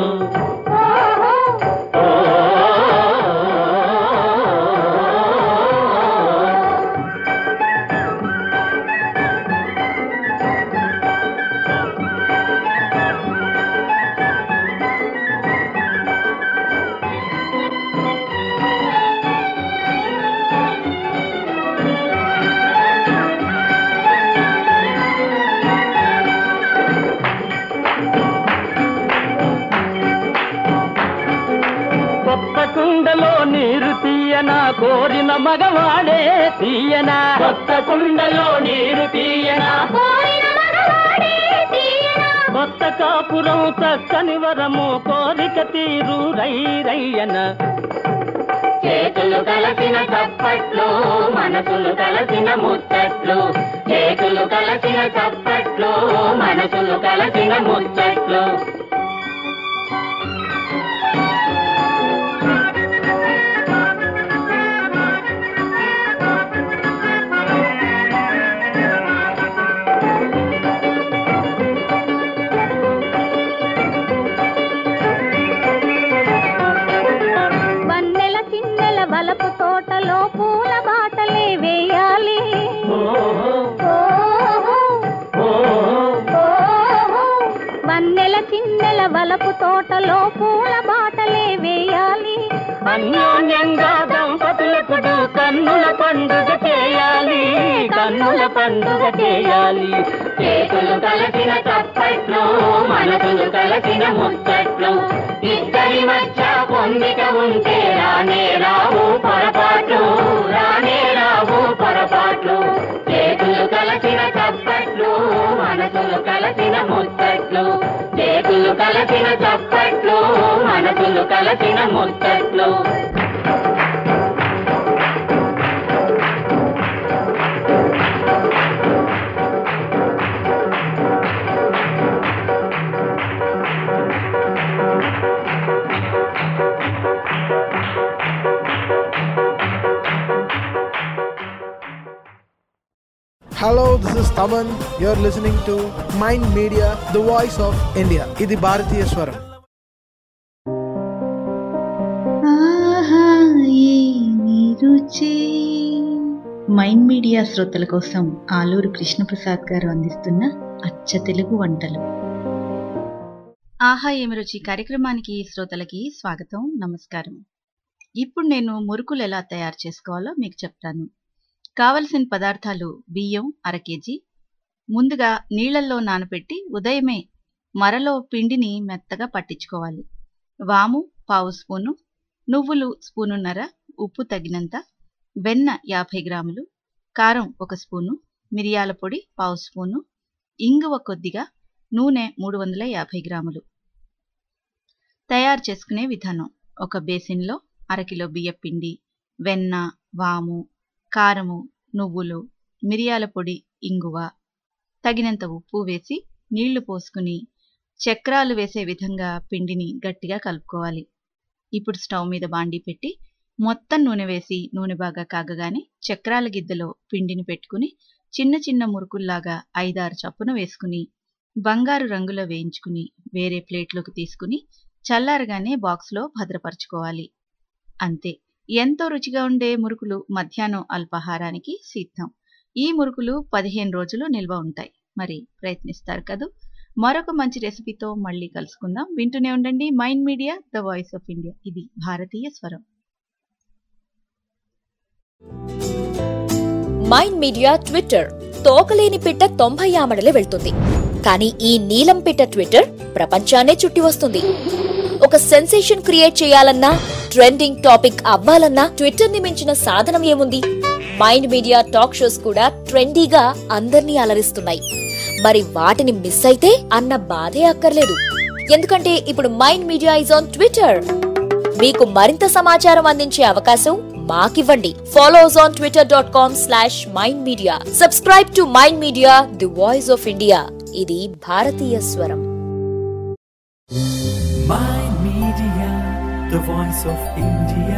కొత్త కుండలో నీరు తీయనా కోరిన మగవాడే తీయనా కొత్త కుండలో నీరు తీయనా కొత్త కాపురం చక్కని వరము కోరిక తీరు రై రయ్యన చేతులు కలసిన చప్పట్లు మనసులు కలసిన ముచ్చట్లు చేతులు కలసిన చప్పట్లు మనసులు కలసిన ముచ్చట్లు వన్నెల చిన్నెల వలపు తోటలో పూల బాటలే వేయాలి ఓహో, ఓహో. వన్నెల చిన్నెల వలపు తోటలో పూల బాటలే వేయాలి అన్యోన్యంగా దంపతులకు కన్నుల పండుగ చేయాలి కన్నుల పండుగ చేయాలి చేతులు కలసిన చప్పట్లు మనసులు కలసిన ముచ్చట్లు ఇద్దరి మధ్య పొందిక ఉంటే రానే రావు పొరపాట్లు రానే రావు పొరపాట్లు చేతులు కలసిన చప్పట్లు మనసులు కలసిన ముచ్చట్లు చేతులు కలసిన చప్పట్లు మనసులు కలసిన ముచ్చట్లు Hello, this is Taman. You're listening to Mind Media, the voice of India. ఇది భారతీయ స్వరం ఆహా ఏమి రుచి మైండ్ మీడియా శ్రోతల కోసం ఆలూరు కృష్ణప్రసాద్ గారు అందిస్తున్న అచ్చ తెలుగు వంటలు ఆహా ఏమి రుచి కార్యక్రమానికి శ్రోతలకి స్వాగతం నమస్కారం ఇప్పుడు నేను మురుకులు ఎలా తయారు చేసుకోవాలో మీకు చెప్తాను కావలసిన పదార్థాలు బియ్యం అర కేజీ ముందుగా నీళ్లలో నానబెట్టి ఉదయమే మరలో పిండిని మెత్తగా పట్టించుకోవాలి వాము పావు స్పూను నువ్వులు స్పూనున్నర ఉప్పు తగినంత వెన్న యాభై గ్రాములు కారం ఒక స్పూను మిరియాల పొడి పావు స్పూను ఇంగువ కొద్దిగా నూనె మూడు వందల యాభై గ్రాములు తయారు చేసుకునే విధానం ఒక బేసిన్లో అరకిలో బియ్యపిండి వెన్న వాము కారము నువ్వులు మిరియాల పొడి ఇంగువ తగినంత ఉప్పు వేసి నీళ్లు పోసుకుని చక్రాలు వేసే విధంగా పిండిని గట్టిగా కలుపుకోవాలి ఇప్పుడు స్టవ్ మీద బాండీ పెట్టి మొత్తం నూనె వేసి నూనె బాగా కాగగానే చక్రాల గిద్దలో పిండిని పెట్టుకుని చిన్న చిన్న మురుకుల్లాగా ఐదారు చప్పున వేసుకుని బంగారు రంగులో వేయించుకుని వేరే ప్లేట్లోకి తీసుకుని చల్లారగానే బాక్స్లో భద్రపరచుకోవాలి అంతే ఎంతో రుచిగా ఉండే మురుకులు మధ్యాహ్నం అల్పాహారానికి సిద్ధం ఈ మురుకులు పదిహేను రోజులు నిల్వ ఉంటాయి మరి ప్రయత్నిస్తారు కదూ మరొక మంచి రెసిపీతో మళ్ళీ కలుసుకుందాం వింటూనే ఉండండి Mind media the voice of India ఇది భారతీయ స్వరం మైండ్ మీడియా ట్విట్టర్ తోకలేని పిట్ట తొంభై ఆమడలే వెళ్తుంది కానీ ఈ నీలం పిట్ట ట్విట్టర్ ప్రపంచాన్నే చుట్టి వస్తుంది ఒక సెన్సేషన్ క్రియేట్ చేయాలన్నా ట్రెండింగ్ టాపిక్ అవ్వాలన్నా ట్విట్టర్ ని మించిన సాధనం ఏముంది మైండ్ మీడియా టాక్ షోస్ కూడా ట్రెండీగా అందర్నీ అలరిస్తున్నాయి మరి వాటిని మిస్ అయితే అన్న బాధే అక్కర్లేదు ఎందుకంటే ఇప్పుడు Mind Media is on Twitter మీకు మరింత సమాచారం అందించే అవకాశం మాకివ్వండి follow us on Twitter dot com slash Mind Media subscribe to Mind Media the voice of India ఇది భారతీయ స్వరం Mind Media, the voice of India.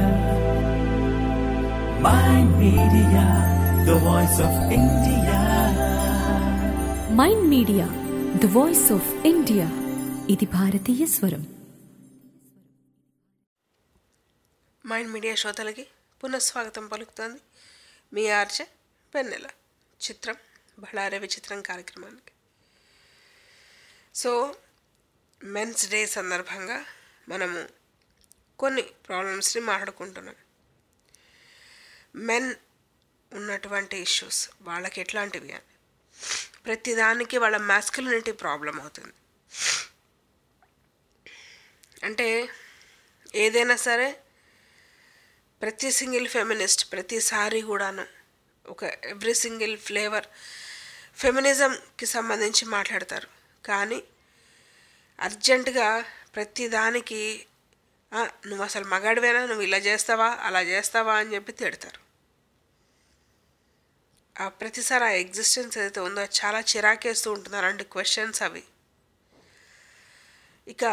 Mind Media, the voice of India. Mind media the voice of India ఇది భారతీయ స్వరం Mind media శ్రోతలకి పునఃస్వాగతం పలుకుతోంది మీ ఆర్చ వెన్నెల చిత్రం బళారే విచిత్రం కార్యక్రమానికి సో మెన్స్ డే సందర్భంగా మనము కొన్ని ప్రాబ్లమ్స్ని మాట్లాడుకుంటున్నాం మెన్ ఉన్నటువంటి ఇష్యూస్ వాళ్ళకి ఎట్లాంటివి అని ప్రతిదానికి వాళ్ళ మాస్కులినిటీ ప్రాబ్లం అవుతుంది అంటే ఏదైనా సరే ప్రతి సింగిల్ ఫెమినిస్ట్ ప్రతిసారి కూడాను ఒక ఎవ్రీ సింగిల్ ఫ్లేవర్ ఫెమినిజంకి సంబంధించి మాట్లాడతారు కానీ అర్జెంటుగా ప్రతిదానికి "ఆ, నువ్వు అసలు మగాడివేనా నువ్వు ఇలా చేస్తావా అలా చేస్తావా అని చెప్పి తిడతారు ఆ ప్రతిసారి ఆ ఎగ్జిస్టెన్స్ ఏదైతే ఉందో అది చాలా చిరాకేస్తూ ఉంటుంది అలాంటి క్వశ్చన్స్ అవి ఇక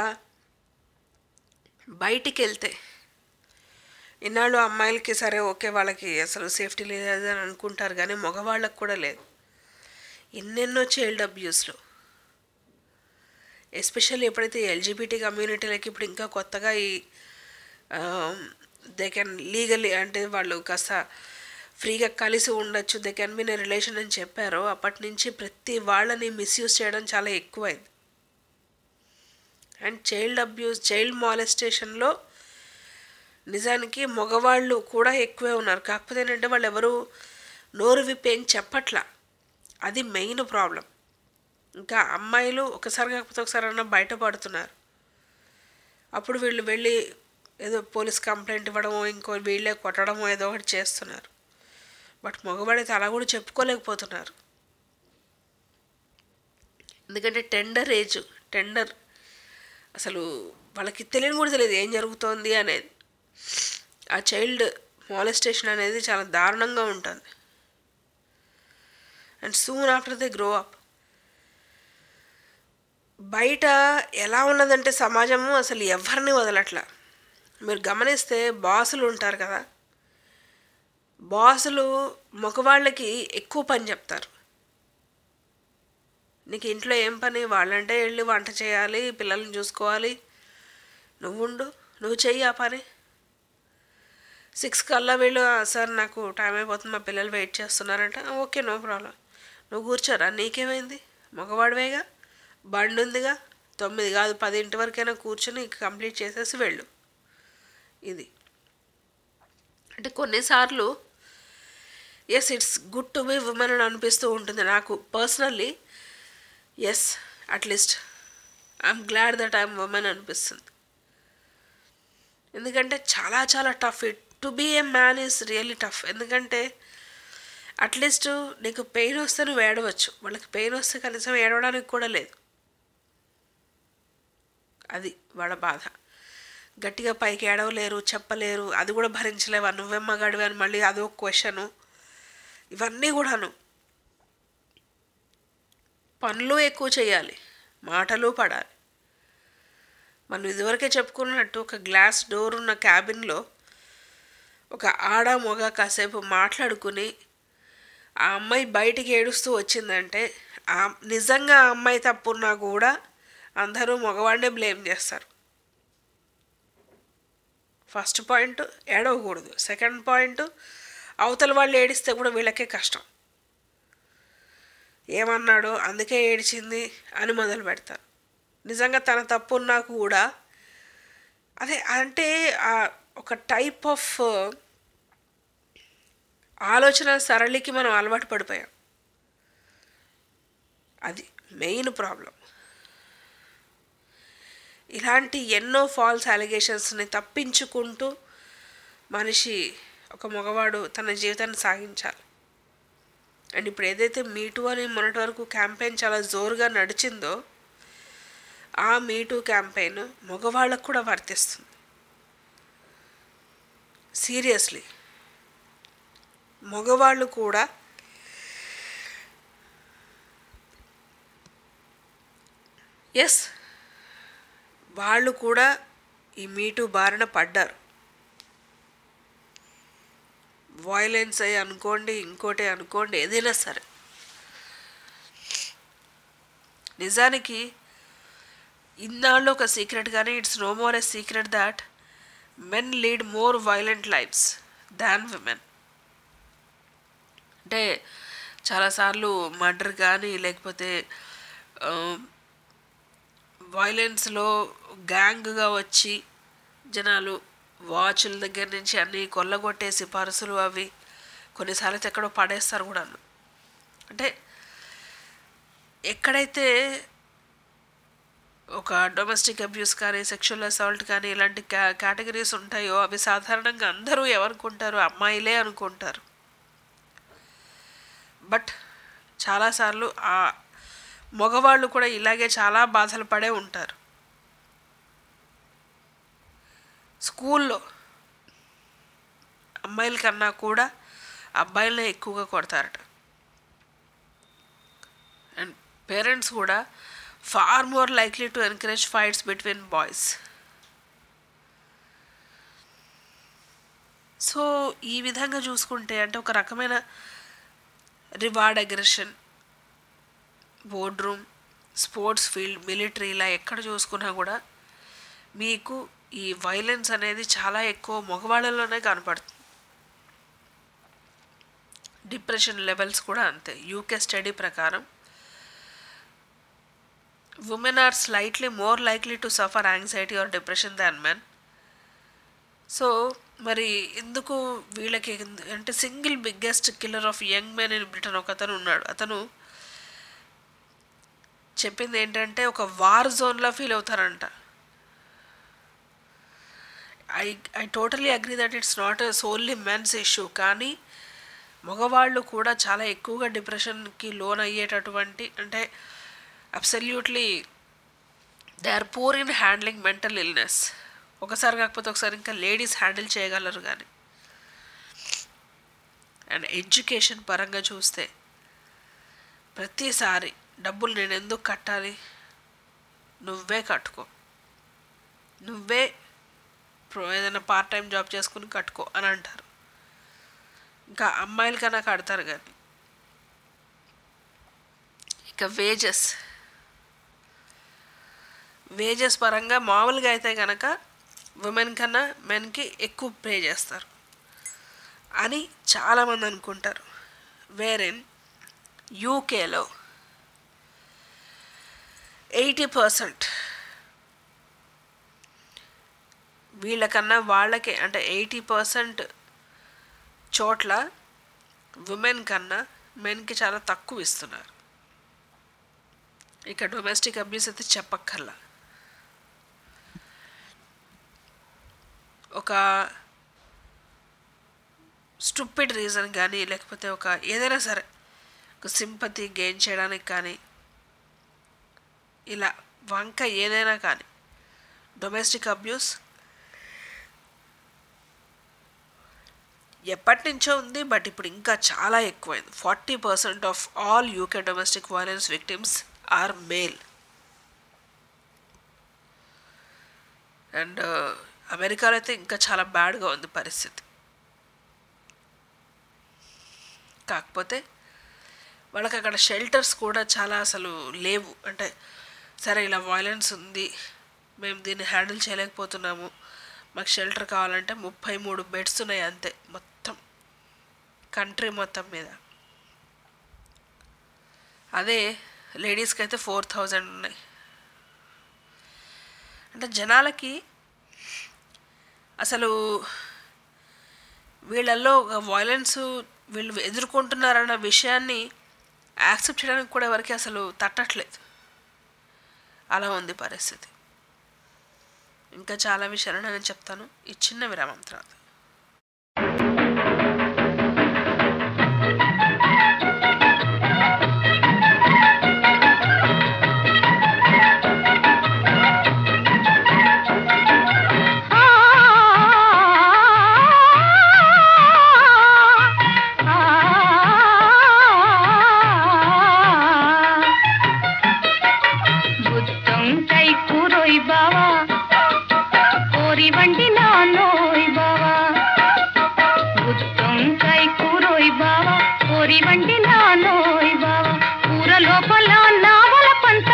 బయటికి వెళ్తే ఇన్నాళ్ళు అమ్మాయిలకి సరే ఓకే వాళ్ళకి అసలు సేఫ్టీ లేదు అని అనుకుంటారు కానీ మగవాళ్ళకి కూడా లేదు ఎన్నెన్నో చైల్డ్ అబ్యూస్లో ఎస్పెషల్లీ ఎప్పుడైతే ఎల్జిబిటీ కమ్యూనిటీలకి ఇప్పుడు ఇంకా కొత్తగా ఈ దే కెన్ లీగల్లీ అంటే వాళ్ళు కాస్త ఫ్రీగా కలిసి ఉండొచ్చు దే కెన్ బి రిలేషన్ అని చెప్పారో అప్పటి నుంచి ప్రతి వాళ్ళని మిస్యూజ్ చేయడం చాలా ఎక్కువైంది అండ్ చైల్డ్ అబ్యూస్ చైల్డ్ మాలెస్టేషన్లో నిజానికి మగవాళ్ళు కూడా ఎక్కువే ఉన్నారు కాకపోతే ఏంటంటే వాళ్ళు ఎవరు నోరు విప్పి ఏం చెప్పట్లా అది మెయిన్ ప్రాబ్లం ఇంకా అమ్మాయిలు ఒకసారి కాకపోతే ఒకసారి అన్నా బయటపడుతున్నారు అప్పుడు వీళ్ళు వెళ్ళి ఏదో పోలీస్ కంప్లైంట్ ఇవ్వడమో ఇంకో వీళ్ళే కొట్టడమో ఏదో ఒకటి చేస్తున్నారు బట్ మగవాడైతే అలా కూడా చెప్పుకోలేకపోతున్నారు ఎందుకంటే టెండర్ ఏజ్ టెండర్ అసలు వాళ్ళకి తెలియని కూడా తెలియదు ఏం జరుగుతోంది అనేది ఆ చైల్డ్ మాలెస్టేషన్ అనేది చాలా దారుణంగా ఉంటుంది and soon after they grow up బయట ఎలా ఉన్నదంటే సమాజము అసలు ఎవరిని వదలట్లా మీరు గమనిస్తే బాసులు ఉంటారు కదా బాసులు మగవాళ్ళకి ఎక్కువ పని చెప్తారు నీకు ఇంట్లో ఏం పని వాళ్ళంటే వెళ్ళి వంట చేయాలి పిల్లల్ని చూసుకోవాలి నువ్వుండు నువ్వు చెయ్యి ఆ పని సిక్స్ కల్లా వీళ్ళు "ఆ, సార్ నాకు టైం అయిపోతుంది మా పిల్లలు వెయిట్ చేస్తున్నారంట ఓకే నో ప్రాబ్లం నువ్వు కూర్చోరా నీకేమైంది మగవాడివేగా బండి ఉందిగా తొమ్మిది కాదు పదింటి వరకైనా కూర్చొని కంప్లీట్ చేసేసి వెళ్ళు ఇది అంటే కొన్నిసార్లు yes it's good to be women అని అనిపిస్తూ ఉంటుంది నాకు personally yes at least I'm glad that I'm women అనిపిస్తుంది ఎందుకంటే చాలా చాలా tough it to be a man is really tough ఎందుకంటే అట్లీస్ట్ నీకు పెయిన్ వస్తే నువ్వు ఏడవచ్చు వాళ్ళకి పెయిన్ వస్తే కనీసం ఏడవడానికి కూడా లేదు అది వాళ్ళ బాధ గట్టిగా పైకి ఏడవలేరు చెప్పలేరు అది కూడా భరించలేవా నువ్వేం మగాడివి అని మళ్ళీ అదో క్వశ్చను ఇవన్నీ కూడాను పనులు ఎక్కువ చేయాలి మాటలు పడాలి మనం ఇదివరకే చెప్పుకున్నట్టు ఒక గ్లాస్ డోర్ ఉన్న క్యాబిన్లో ఒక ఆడ మొగ కాసేపు మాట్లాడుకుని ఆ అమ్మాయి బయటికి ఏడుస్తూ వచ్చిందంటే ఆ నిజంగా ఆ అమ్మాయి తప్పున్నా కూడా అందరూ మగవాడినే బ్లేమ్ చేస్తారు ఫస్ట్ పాయింట్ ఏడవకూడదు సెకండ్ పాయింట్ అవతల వాళ్ళు ఏడిస్తే కూడా వీళ్ళకే కష్టం ఏమన్నాడో అందుకే ఏడిచింది అని మొదలు పెడతారు నిజంగా తన తప్పు ఉన్నా కూడా అదే అంటే ఆ ఒక టైప్ ఆఫ్ ఆలోచన సరళికి మనం అలవాటు పడిపోయాం అది మెయిన్ ప్రాబ్లం ఇలాంటి ఎన్నో ఫాల్స్ అలిగేషన్స్ని తప్పించుకుంటూ మనిషి ఒక మగవాడు తన జీవితాన్ని సాగించాలి అండ్ ఇప్పుడు ఏదైతే మీటూ అని మొన్నటి వరకు క్యాంపెయిన్ చాలా జోరుగా నడిచిందో ఆ మీటూ క్యాంపెయిన్ మగవాళ్ళకు కూడా వర్తిస్తుంది సీరియస్లీ మగవాళ్ళు కూడా ఎస్ వాళ్ళు కూడా ఈ మీటూ బారిన పడ్డారు వాయిలెన్స్ అయ్యి అనుకోండి ఇంకోటి అనుకోండి ఏదైనా సరే నిజానికి ఇన్నాళ్ళు ఒక సీక్రెట్ కానీ it's no more a secret that men lead more violent lives than women అంటే చాలాసార్లు మర్డర్ కానీ లేకపోతే వైలెన్స్లో గ్యాంగ్గా వచ్చి జనాలు వాచుల దగ్గర నుంచి అన్నీ కొల్లగొట్టే సిఫారసులు అవి కొన్నిసార్లు అయితే ఎక్కడో పడేస్తారు కూడా అంటే ఎక్కడైతే ఒక డొమెస్టిక్ అబ్యూస్ కానీ సెక్షువల్ అసాల్ట్ కానీ ఇలాంటి క్యా కేటగిరీస్ ఉంటాయో అవి సాధారణంగా అందరూ ఎవరుకుంటారు అమ్మాయిలే అనుకుంటారు బట్ చాలాసార్లు ఆ మగవాళ్ళు కూడా ఇలాగే చాలా బాధలు పడే ఉంటారు స్కూల్లో అమ్మాయిల కన్నా కూడా అబ్బాయిలనే ఎక్కువగా కొడతారట అండ్ పేరెంట్స్ కూడా far more likely to encourage fights between boys so ఈ విధంగా చూసుకుంటే అంటే ఒక రకమైన reward aggression board room sports field military ఇలా ఎక్కడ చూసుకున్నా కూడా మీకు ఈ వైలెన్స్ అనేది చాలా ఎక్కువ మగవాళ్ళలోనే కనపడుతుంది డిప్రెషన్ లెవెల్స్ కూడా అంతే యూకే స్టడీ ప్రకారం women are slightly more likely to suffer anxiety or depression than men so మరి ఎందుకు వీళ్ళకి ఎందు- అంటే single biggest killer of young men in Britain ఒక అతను ఉన్నాడు అతను చెప్పింది ఏంటంటే ఒక వార్ జోన్లా ఫీల్ అవుతారంట I I totally agree that it's not solely men's issue కానీ మగవాళ్ళు కూడా చాలా ఎక్కువగా డిప్రెషన్కి లోన్ అయ్యేటటువంటి అంటే absolutely they are poor in handling mental illness ఒకసారి కాకపోతే ఒకసారి ఇంకా లేడీస్ హ్యాండిల్ చేయగలరు కానీ అండ్ ఎడ్యుకేషన్ పరంగా చూస్తే ప్రతిసారి డబ్బులు నేను ఎందుకు కట్టాలి నువ్వే కట్టుకో నువ్వే ప్రో ఏదైనా పార్ట్ టైం జాబ్ చేసుకుని కట్టుకో అని అంటారు ఇంకా అమ్మాయిల కన్నా కడతారు కానీ ఇక వేజెస్ వేజెస్ పరంగా మామూలుగా అయితే కనుక ఉమెన్ కన్నా మెన్కి ఎక్కువ పే చేస్తారు అని చాలామంది అనుకుంటారు వేరెన్ యూకేలో ఎయిటీ పర్సెంట్ వీళ్ళకన్నా వాళ్ళకే అంటే ఎయిటీ పర్సెంట్ చోట్ల ఉమెన్ కన్నా మెన్కి చాలా తక్కువ ఇస్తున్నారు ఇక డొమెస్టిక్ అబ్యూస్ అయితే చెప్పక్కర్లా ఒక స్టూపిడ్ రీజన్ కానీ లేకపోతే ఒక ఏదైనా సరే ఒక సింపతి గెయిన్ చేయడానికి కానీ ఇలా వంక ఏదైనా కానీ డొమెస్టిక్ అబ్యూస్ ఎప్పటి నుంచో ఉంది బట్ ఇప్పుడు ఇంకా చాలా ఎక్కువైంది forty percent of all UK domestic violence victims are male and అమెరికాలో అయితే ఇంకా చాలా బ్యాడ్గా ఉంది పరిస్థితి కాకపోతే వాళ్ళకి అక్కడ షెల్టర్స్ కూడా చాలా అసలు లేవు అంటే సరే ఇలా వైలెన్స్ ఉంది మేము దీన్ని హ్యాండిల్ చేయలేకపోతున్నాము మాకు షెల్టర్ కావాలంటే ముప్పై మూడు బెడ్స్ ఉన్నాయి అంతే మొత్తం కంట్రీ మొత్తం మీద అదే లేడీస్కి అయితే ఫోర్ థౌజండ్ ఉన్నాయి అంటే జనాలకి అసలు వీళ్ళల్లో వైలెన్స్ వీళ్ళు ఎదుర్కొంటున్నారన్న విషయాన్ని యాక్సెప్ట్ చేయడానికి కూడా ఎవరికి అసలు తట్టట్లేదు అలా ఉంది పరిస్థితి ఇంకా చాలా విషయాలు నేను చెప్తాను ఈ చిన్న విరామం తర్వాత గుత్తొంకై కూరోయ్ బావా కోరి వండి నానోయ్ బావా గుత్తొంకై కూరోయ్ బావా కోరి వండి నానోయ్ బావా కూర లోపల నావల పంత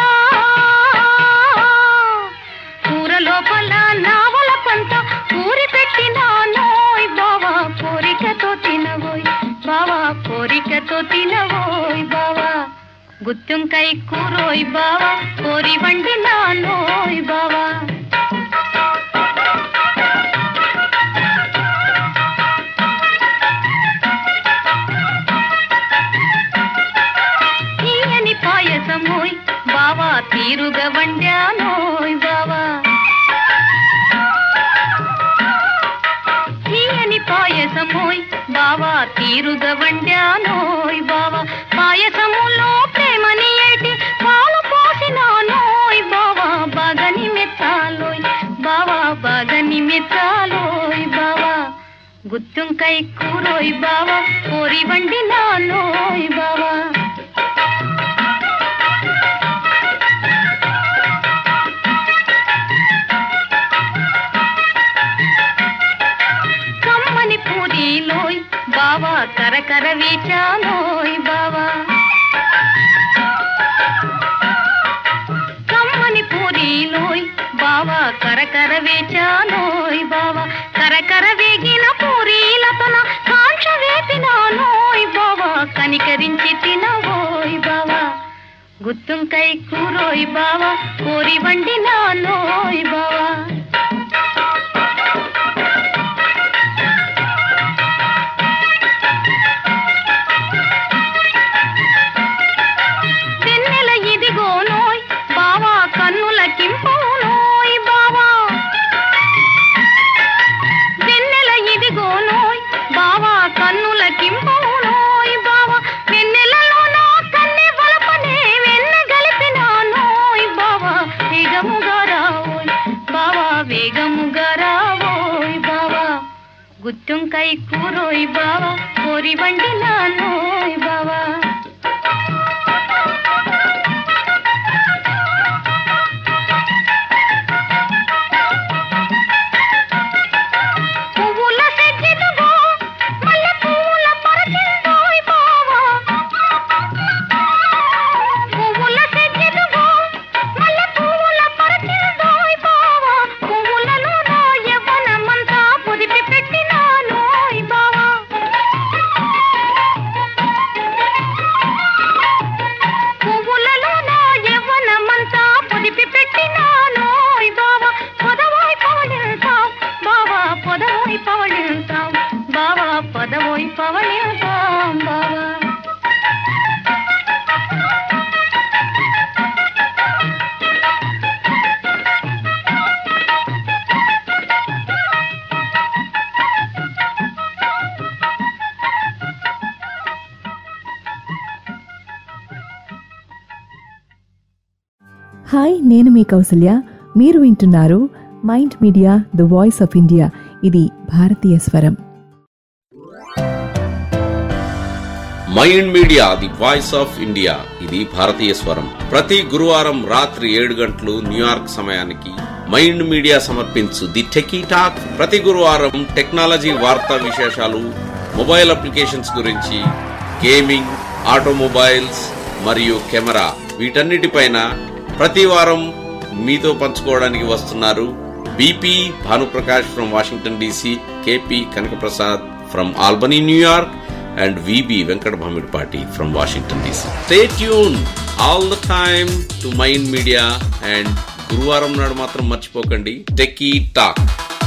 కూర లోపల నావల పంత కూరి పెట్టినానోయ్ బావా కోరికతో తినవోయ్ బావా కోరికతో తినవోయ్ బావా గుత్తుంకై కూరోయ్ బావా కోరి వండి నానోయ్ బావా తీయని పాయసమోయ్ బావా తీరుగా వండానోయ్ బావా తీయని పాయసమోయ్ బావా తీరుగా వండానోయ్ బావా పాయసములో ప్రేమని ఏటి పాలు పోసినానోయ్ బావా బాగని మెత్తాలోయ్ బావా బాగని మెత్తాలోయ్ గుత్తుంకై కూరోయ్ బావా కోరి వండి నానోయ్ బావా కమ్మని పూరీలోయ్ బావా కరకర వీచానోయ్ బావా కమ్మని పూరీలోయ్ బావా కరకర వేచానోయ్ బావా కరకర వేగిన పూరీలతన కాంక్ష వేపినానోయ్ బావా కనికరించి తినవోయ్ బావా గుత్తుంకై కూరోయ్ బావా కోరి వండినానోయ్ బావా వెన్నెల ఇదిగోనోయ్ బావా కన్నుల కింపోనోయ్ బావా వెన్నెల ఇదిగోనోయ్ బావా కన్నుల కింపోనోయ్ బావా వెన్నెలలో నా కన్నె వలపనే వెన్న గలిపినానోయ్ బావా వేగముగా రావోయ్ బావా వేగముగా రావోయ్ బావా గుత్తుంకై కూరోయ్ బావా కోరి వండినానోయ్ బావా పువ్వుల సెజ్జెదుగో, మల్లె పువ్వుల పరచిందోయ్ బావా. పువ్వుల సెజ్జెదుగో, మల్లె పువ్వుల పరచిందోయ్ బావా. పువ్వులలో నా యవ్వనమంతా పొదిపి పెట్టినానోయ్ బావా. పువ్వులలో నా యవ్వనమంతా పొదిపి పెట్టినానోయ్ బావా. పొదవోయ్ పవళింతాం, బావా పొదవోయ్ పవళింతాం, బావా పొదవోయ్ పవళింతాం, బావా హాయ్ నేను మీ కౌసల్య మీరు వింటున్నారు Mind media the voice of India ఇది భారతీయ స్వరం Mind Media the voice of India ఇది భారతీయ స్వరం ప్రతి గురువారం రాత్రి ఏడు గంటలు న్యూయార్క్ సమయానికి మైండ్ మీడియా సమర్పించు ది టెకీ టాక్ ప్రతి గురువారం టెక్నాలజీ వార్తా విశేషాలు మొబైల్ అప్లికేషన్స్ గురించి గేమింగ్ ఆటోమొబైల్స్ మరియు కెమెరా వీటన్నిటిపైన ప్రతి వారం మీతో పంచుకోవడానికి వస్తున్నారు BP Bhanuprakash from Washington DC KP Kanakaprasad from Albany New York and VB Venkat Bhamidpati from Washington DC. Stay tuned all the time to Mind Media and గురువారం నాడు మాత్రం మర్చిపోకండి techie talk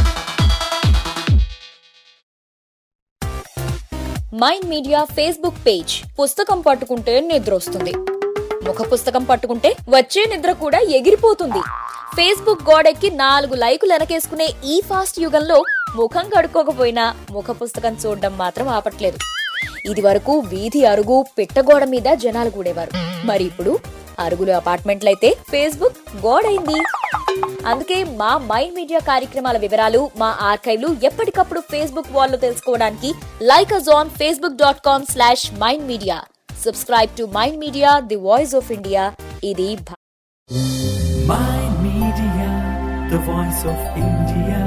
Mind Media Facebook page పుస్తకం పట్టుకుంటే నిద్ర వస్తుంది ముఖ పుస్తకం పట్టుకుంటే వచ్చే నిద్ర కూడా ఎగిరిపోతుంది ఫేస్బుక్ గోడెక్కి నాలుగు లైకులు వెనకేసుకునే ఈ ఫాస్ట్ యుగంలో ముఖం కడుక్కోకపోయినా ముఖ పుస్తకం చూడడం మాత్రం ఆపట్లేదు ఇది వరకు వీధి అరుగు పిట్టగోడ మీద జనాలు కూడేవారు మరి ఇప్పుడు అరుగులు అపార్ట్మెంట్లయితే ఫేస్బుక్ గోడైంది అందుకే మా మైండ్ మీడియా కార్యక్రమాల వివరాలు మా ఆర్కైవ్లు ఎప్పటికప్పుడు ఫేస్బుక్ వాల్లో తెలుసుకోవడానికి like us on Facebook dot com slash Mind Media subscribe to Mind Media the voice of India ఇది భా- Mind Media, the voice of India.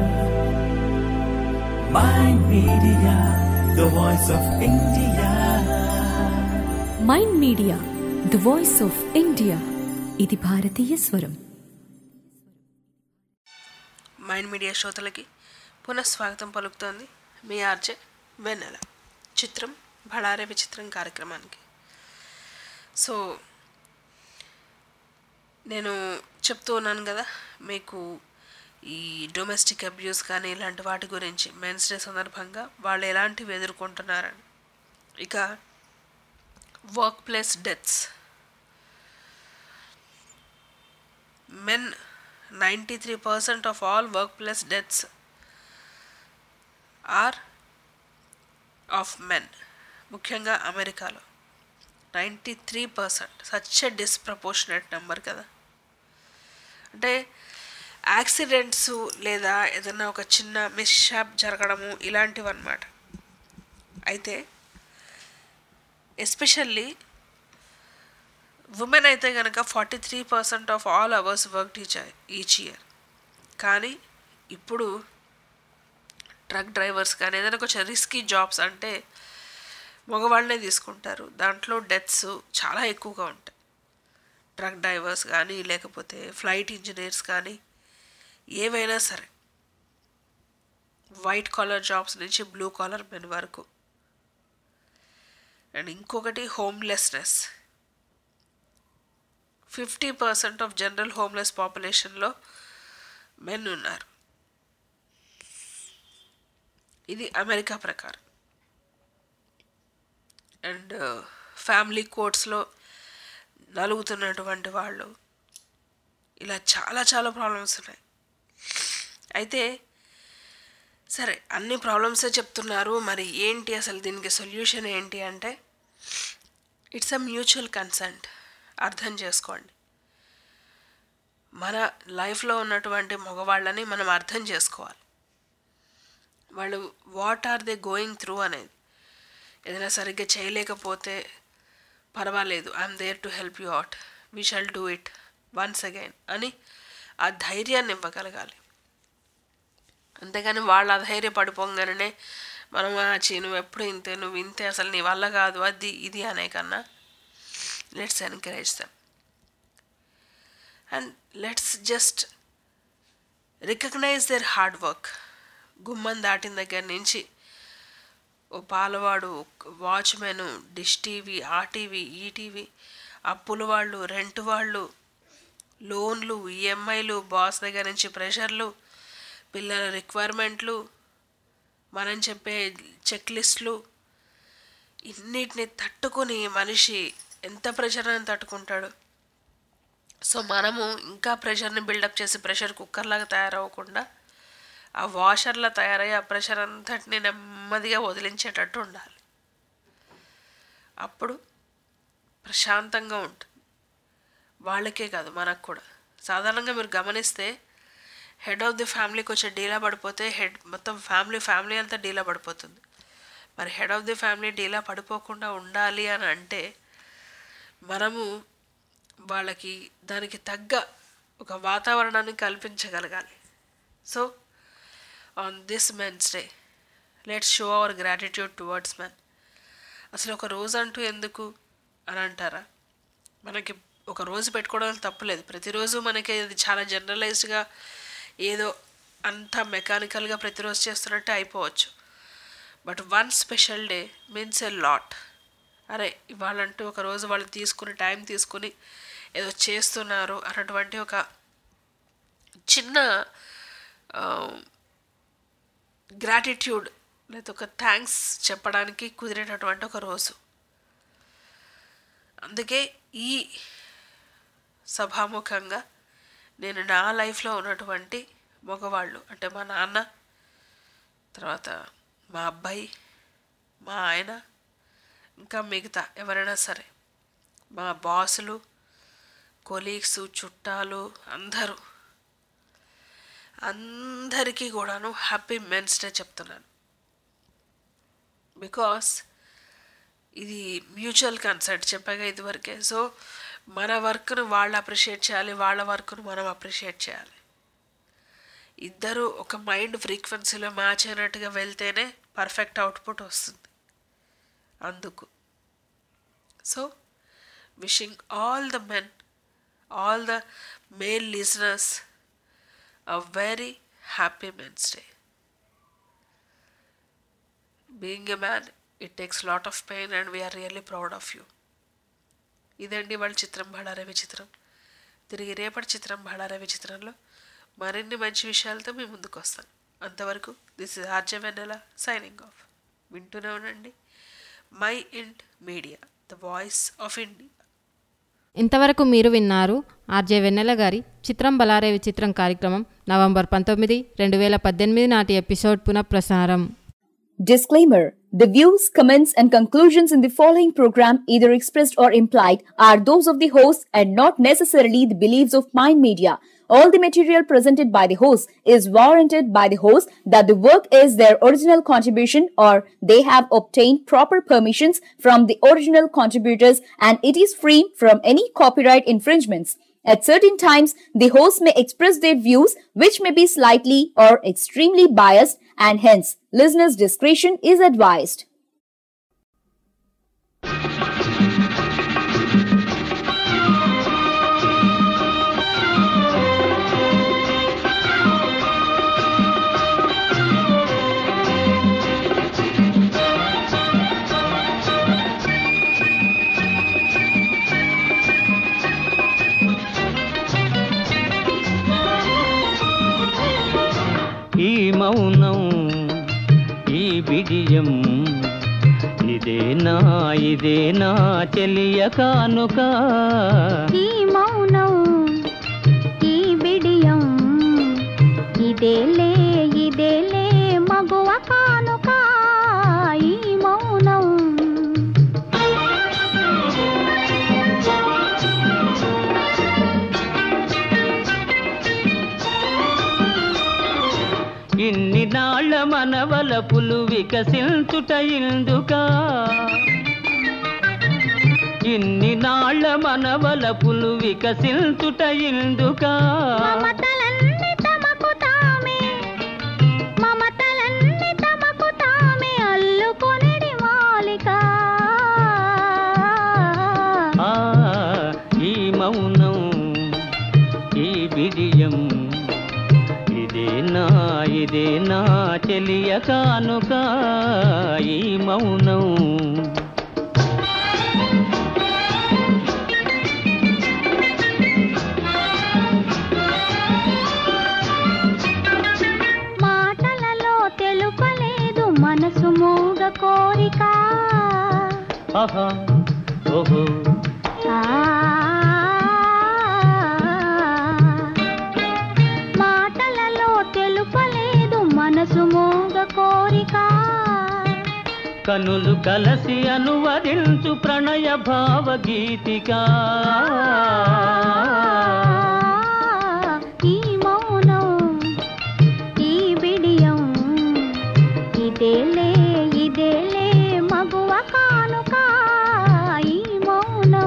Mind Media, the voice of India. Mind media the voice of India ఇది భారతీయ స్వరం Mind media శ్రోతలకి పునఃస్వాగతం పలుకుతోంది మీ RJ వెన్నెల చిత్రం బళారే విచిత్రం కార్యక్రమానికి సో నేను చెప్తూ ఉన్నాను కదా మీకు ఈ డొమెస్టిక్ అబ్యూస్ కానీ ఇలాంటి వాటి గురించి మెన్స్ డే సందర్భంగా వాళ్ళు ఎలాంటివి ఎదుర్కొంటున్నారని ఇక workplace deaths men ninety three percent of all workplace deaths are of men ముఖ్యంగా అమెరికాలో ninety three percent such a disproportionate number కదా అంటే యాక్సిడెంట్స్ లేదా ఏదైనా ఒక చిన్న మిస్షాప్ జరగడము ఇలాంటివి అన్నమాట అయితే ఎస్పెషల్లీ ఉమెన్ అయితే కనుక forty three percent of all hours work each each year కానీ ఇప్పుడు ట్రక్ డ్రైవర్స్ కానీ ఏదైనా కొంచెం రిస్కీ జాబ్స్ అంటే మగవాళ్ళనే తీసుకుంటారు దాంట్లో డెత్స్ చాలా ఎక్కువగా ఉంటాయి ట్రక్ డ్రైవర్స్ కానీ లేకపోతే ఫ్లైట్ ఇంజనీర్స్ కానీ ఏవైనా సరే వైట్ కాలర్ జాబ్స్ నుంచి బ్లూ కాలర్ మెన్ వరకు అండ్ ఇంకొకటి homelessness fifty percent of general homeless పాపులేషన్లో మెన్ ఉన్నారు ఇది అమెరికా ప్రకారం అండ్ ఫ్యామిలీ కోర్ట్స్లో నలుగుతున్నటువంటి వాళ్ళు ఇలా చాలా చాలా ప్రాబ్లమ్స్ ఉన్నాయి అయితే సరే అన్ని ప్రాబ్లమ్సే చెప్తున్నారు మరి ఏంటి అసలు దీనికి సొల్యూషన్ ఏంటి అంటే ఇట్స్ అ మ్యూచువల్ కన్సెంట్ అర్థం చేసుకోండి మన లైఫ్లో ఉన్నటువంటి మగవాళ్ళని మనం అర్థం చేసుకోవాలి వాళ్ళు what are they going through అనేది ఏదైనా సరిగ్గా చేయలేకపోతే పర్వాలేదు I'm there to help you out we shall do it once again అని ఆ ధైర్యాన్ని ఇవ్వగలగాలి అంతేగాని వాళ్ళు అధైర్యపడిపోగానే మనం చీ నువ్వు ఎప్పుడు ఇంతే నువ్వు ఇంతే అసలు నీ వల్ల కాదు అది ఇది అనే కన్నా let's encourage them and let's just recognize their hard work గుమ్మం దాటిన దగ్గర నుంచి ఓ పాలవాడు వాచ్మెన్ డిష్ టీవీ ఆ టీవీ ఈ టీవీ అప్పుల వాళ్ళు రెంట్ వాళ్ళు లోన్లు ఈఎంఐలు బాస్ దగ్గర నుంచి ప్రెషర్లు పిల్లల రిక్వైర్మెంట్లు మనం చెప్పే చెక్ లిస్టులు ఇన్నిటిని తట్టుకుని మనిషి ఎంత ప్రెషర్ని తట్టుకుంటాడు సో మనము ఇంకా ప్రెషర్ని బిల్డప్ చేసి ప్రెషర్ కుక్కర్లాగా తయారవ్వకుండా ఆ వాషర్లా తయారయ్యి ఆ ప్రెషర్ అంతటిని నెమ్మదిగా వదిలించేటట్టు ఉండాలి అప్పుడు ప్రశాంతంగా ఉంటుంది వాళ్ళకే కాదు మనకు కూడా సాధారణంగా మీరు గమనిస్తే హెడ్ ఆఫ్ ది ఫ్యామిలీ కొంచెం డీలా పడిపోతే హెడ్ మొత్తం ఫ్యామిలీ ఫ్యామిలీ అంతా డీలా పడిపోతుంది మరి హెడ్ ఆఫ్ ది ఫ్యామిలీ డీలా పడిపోకుండా ఉండాలి అని అంటే మనము వాళ్ళకి దానికి తగ్గ ఒక వాతావరణాన్ని కల్పించగలగాలి so on this men's day let's show our gratitude towards men అసలు ఒక రోజు అంటూ ఎందుకు అని అంటారా మనకి ఒక రోజు పెట్టుకోవడం తప్పులేదు ప్రతిరోజు మనకి ఇది చాలా జనరలైజ్డ్గా ఏదో అంత మెకానికల్గా ప్రతిరోజు చేస్తున్నట్టే అయిపోవచ్చు but one special day means a lot అరే ఇవాళంటూ ఒక రోజు వాళ్ళు తీసుకుని టైం తీసుకుని ఏదో చేస్తున్నారు అన్నటువంటి ఒక చిన్న గ్రాటిట్యూడ్ లేదా ఒక థ్యాంక్స్ చెప్పడానికి కుదిరేటటువంటి ఒక రోజు అందుకే ఈ సభాముఖంగా నేను నా లైఫ్లో ఉన్నటువంటి మగవాళ్ళు అంటే మా నాన్న తర్వాత మా అబ్బాయి మా ఆయన ఇంకా మిగతా ఎవరైనా సరే మా బాసులు కొలీగ్స్ చుట్టాలు అందరూ అందరికీ కూడాను హ్యాపీ మెన్స్ డే చెప్తున్నాను బికాస్ ఇది మ్యూచువల్ కన్సర్ట్ చెప్పాగా ఇదివరకే సో మన వర్క్ను వాళ్ళు అప్రిషియేట్ చేయాలి వాళ్ళ వర్క్ను మనం అప్రిషియేట్ చేయాలి ఇద్దరు ఒక మైండ్ ఫ్రీక్వెన్సీలో మ్యాచ్ అయినట్టుగా వెళ్తేనే పర్ఫెక్ట్ అవుట్పుట్ వస్తుంది అందుకు so wishing all the men all the male listeners a very happy Men's Day. Being a man, it takes a lot of pain and we are really proud of you. ఇదండి వాళ్ళ చిత్రం బళారే విచిత్రం తిరిగి రేపటి చిత్రం బళారే విచిత్రంలో మరిన్ని మంచి విషయాలతో మీ ముందుకు వస్తాను అంతవరకు this is RJ Vennela signing off వింటూనే ఉండండి my ind media the voice of India ఇంతవరకు మీరు విన్నారు ఆర్జే వెన్నెల గారి చిత్రం బలారే విచిత్రం కార్యక్రమం నవంబర్ పంతొమ్మిది రెండు వేల పద్దెనిమిది నాటి ఎపిసోడ్ పునఃప్రసారం Disclaimer The views, comments, and conclusions in the following program, either expressed or implied, are those of the host and not necessarily the beliefs of Mind Media. all the material presented by the host is warranted by the host that the work is their original contribution or they have obtained proper permissions from the original contributors and it is free from any copyright infringements. At certain times, the host may express their views which may be slightly or extremely biased and hence listeners' discretion is advised. ఈ మౌనం ఈ బిడియం ఇదేనా ఇదేనా చెలియ కానుక ఈ మౌనం ఈ బిడియం ఇదేలే ఇదేలే మగువ కానుక ఈ మౌనం ఇన్ని నాళ్ళ మనవల పులు వికసించుట ఇందుక ఇన్ని నాళ్ళ మనవల పులు వికసించుట ఇందుక మమతలన్నీ తమకు తామే మమతలన్నీ తమకు తామే అల్లుకొనిడి మాలిక ఆ ఈ మౌనం ఈ బిడియం ఇదేనా ఇదేనా చెలియ కానుక ఈ మౌనం మాటలలో తెలుపలేదు మనసు మూగ కోరిక ఆహా ఓహో ఆ మాటలలో తెలుపలేదు మనసు మూగ కోరిక కనులు కలసి అనువదించు ప్రణయ భావగీతిక ఈ మౌనం ఈ బిడియం ఇదేలే ఇదేలే మగువ కానుక ఈ మౌనం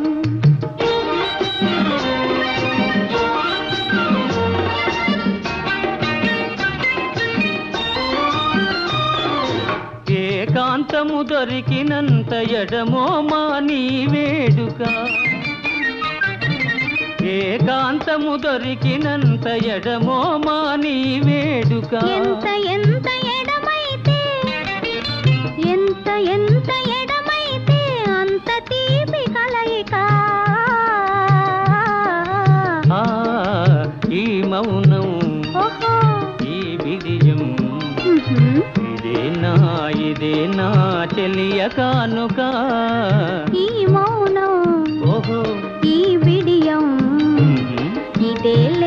ఏకాంతము దొరికినంత ఎడమో మా నీ వేడుక ఏకాంతము దొరికినంత ఎడమో మా నీ వేడుక ఎంత ఎంత ఎడమైతే ఎంత ఎంత ఎడమైతే అంత తీపి కలయిక ఆ, ఈ మౌనం ఓహో ఈ బిడియం ఉహుం. ఇదేనా ఇదేనా చెలియ కానుక ఈ మౌనం ఓహో ఈ బిడియం ఉహుం. ఇదేలే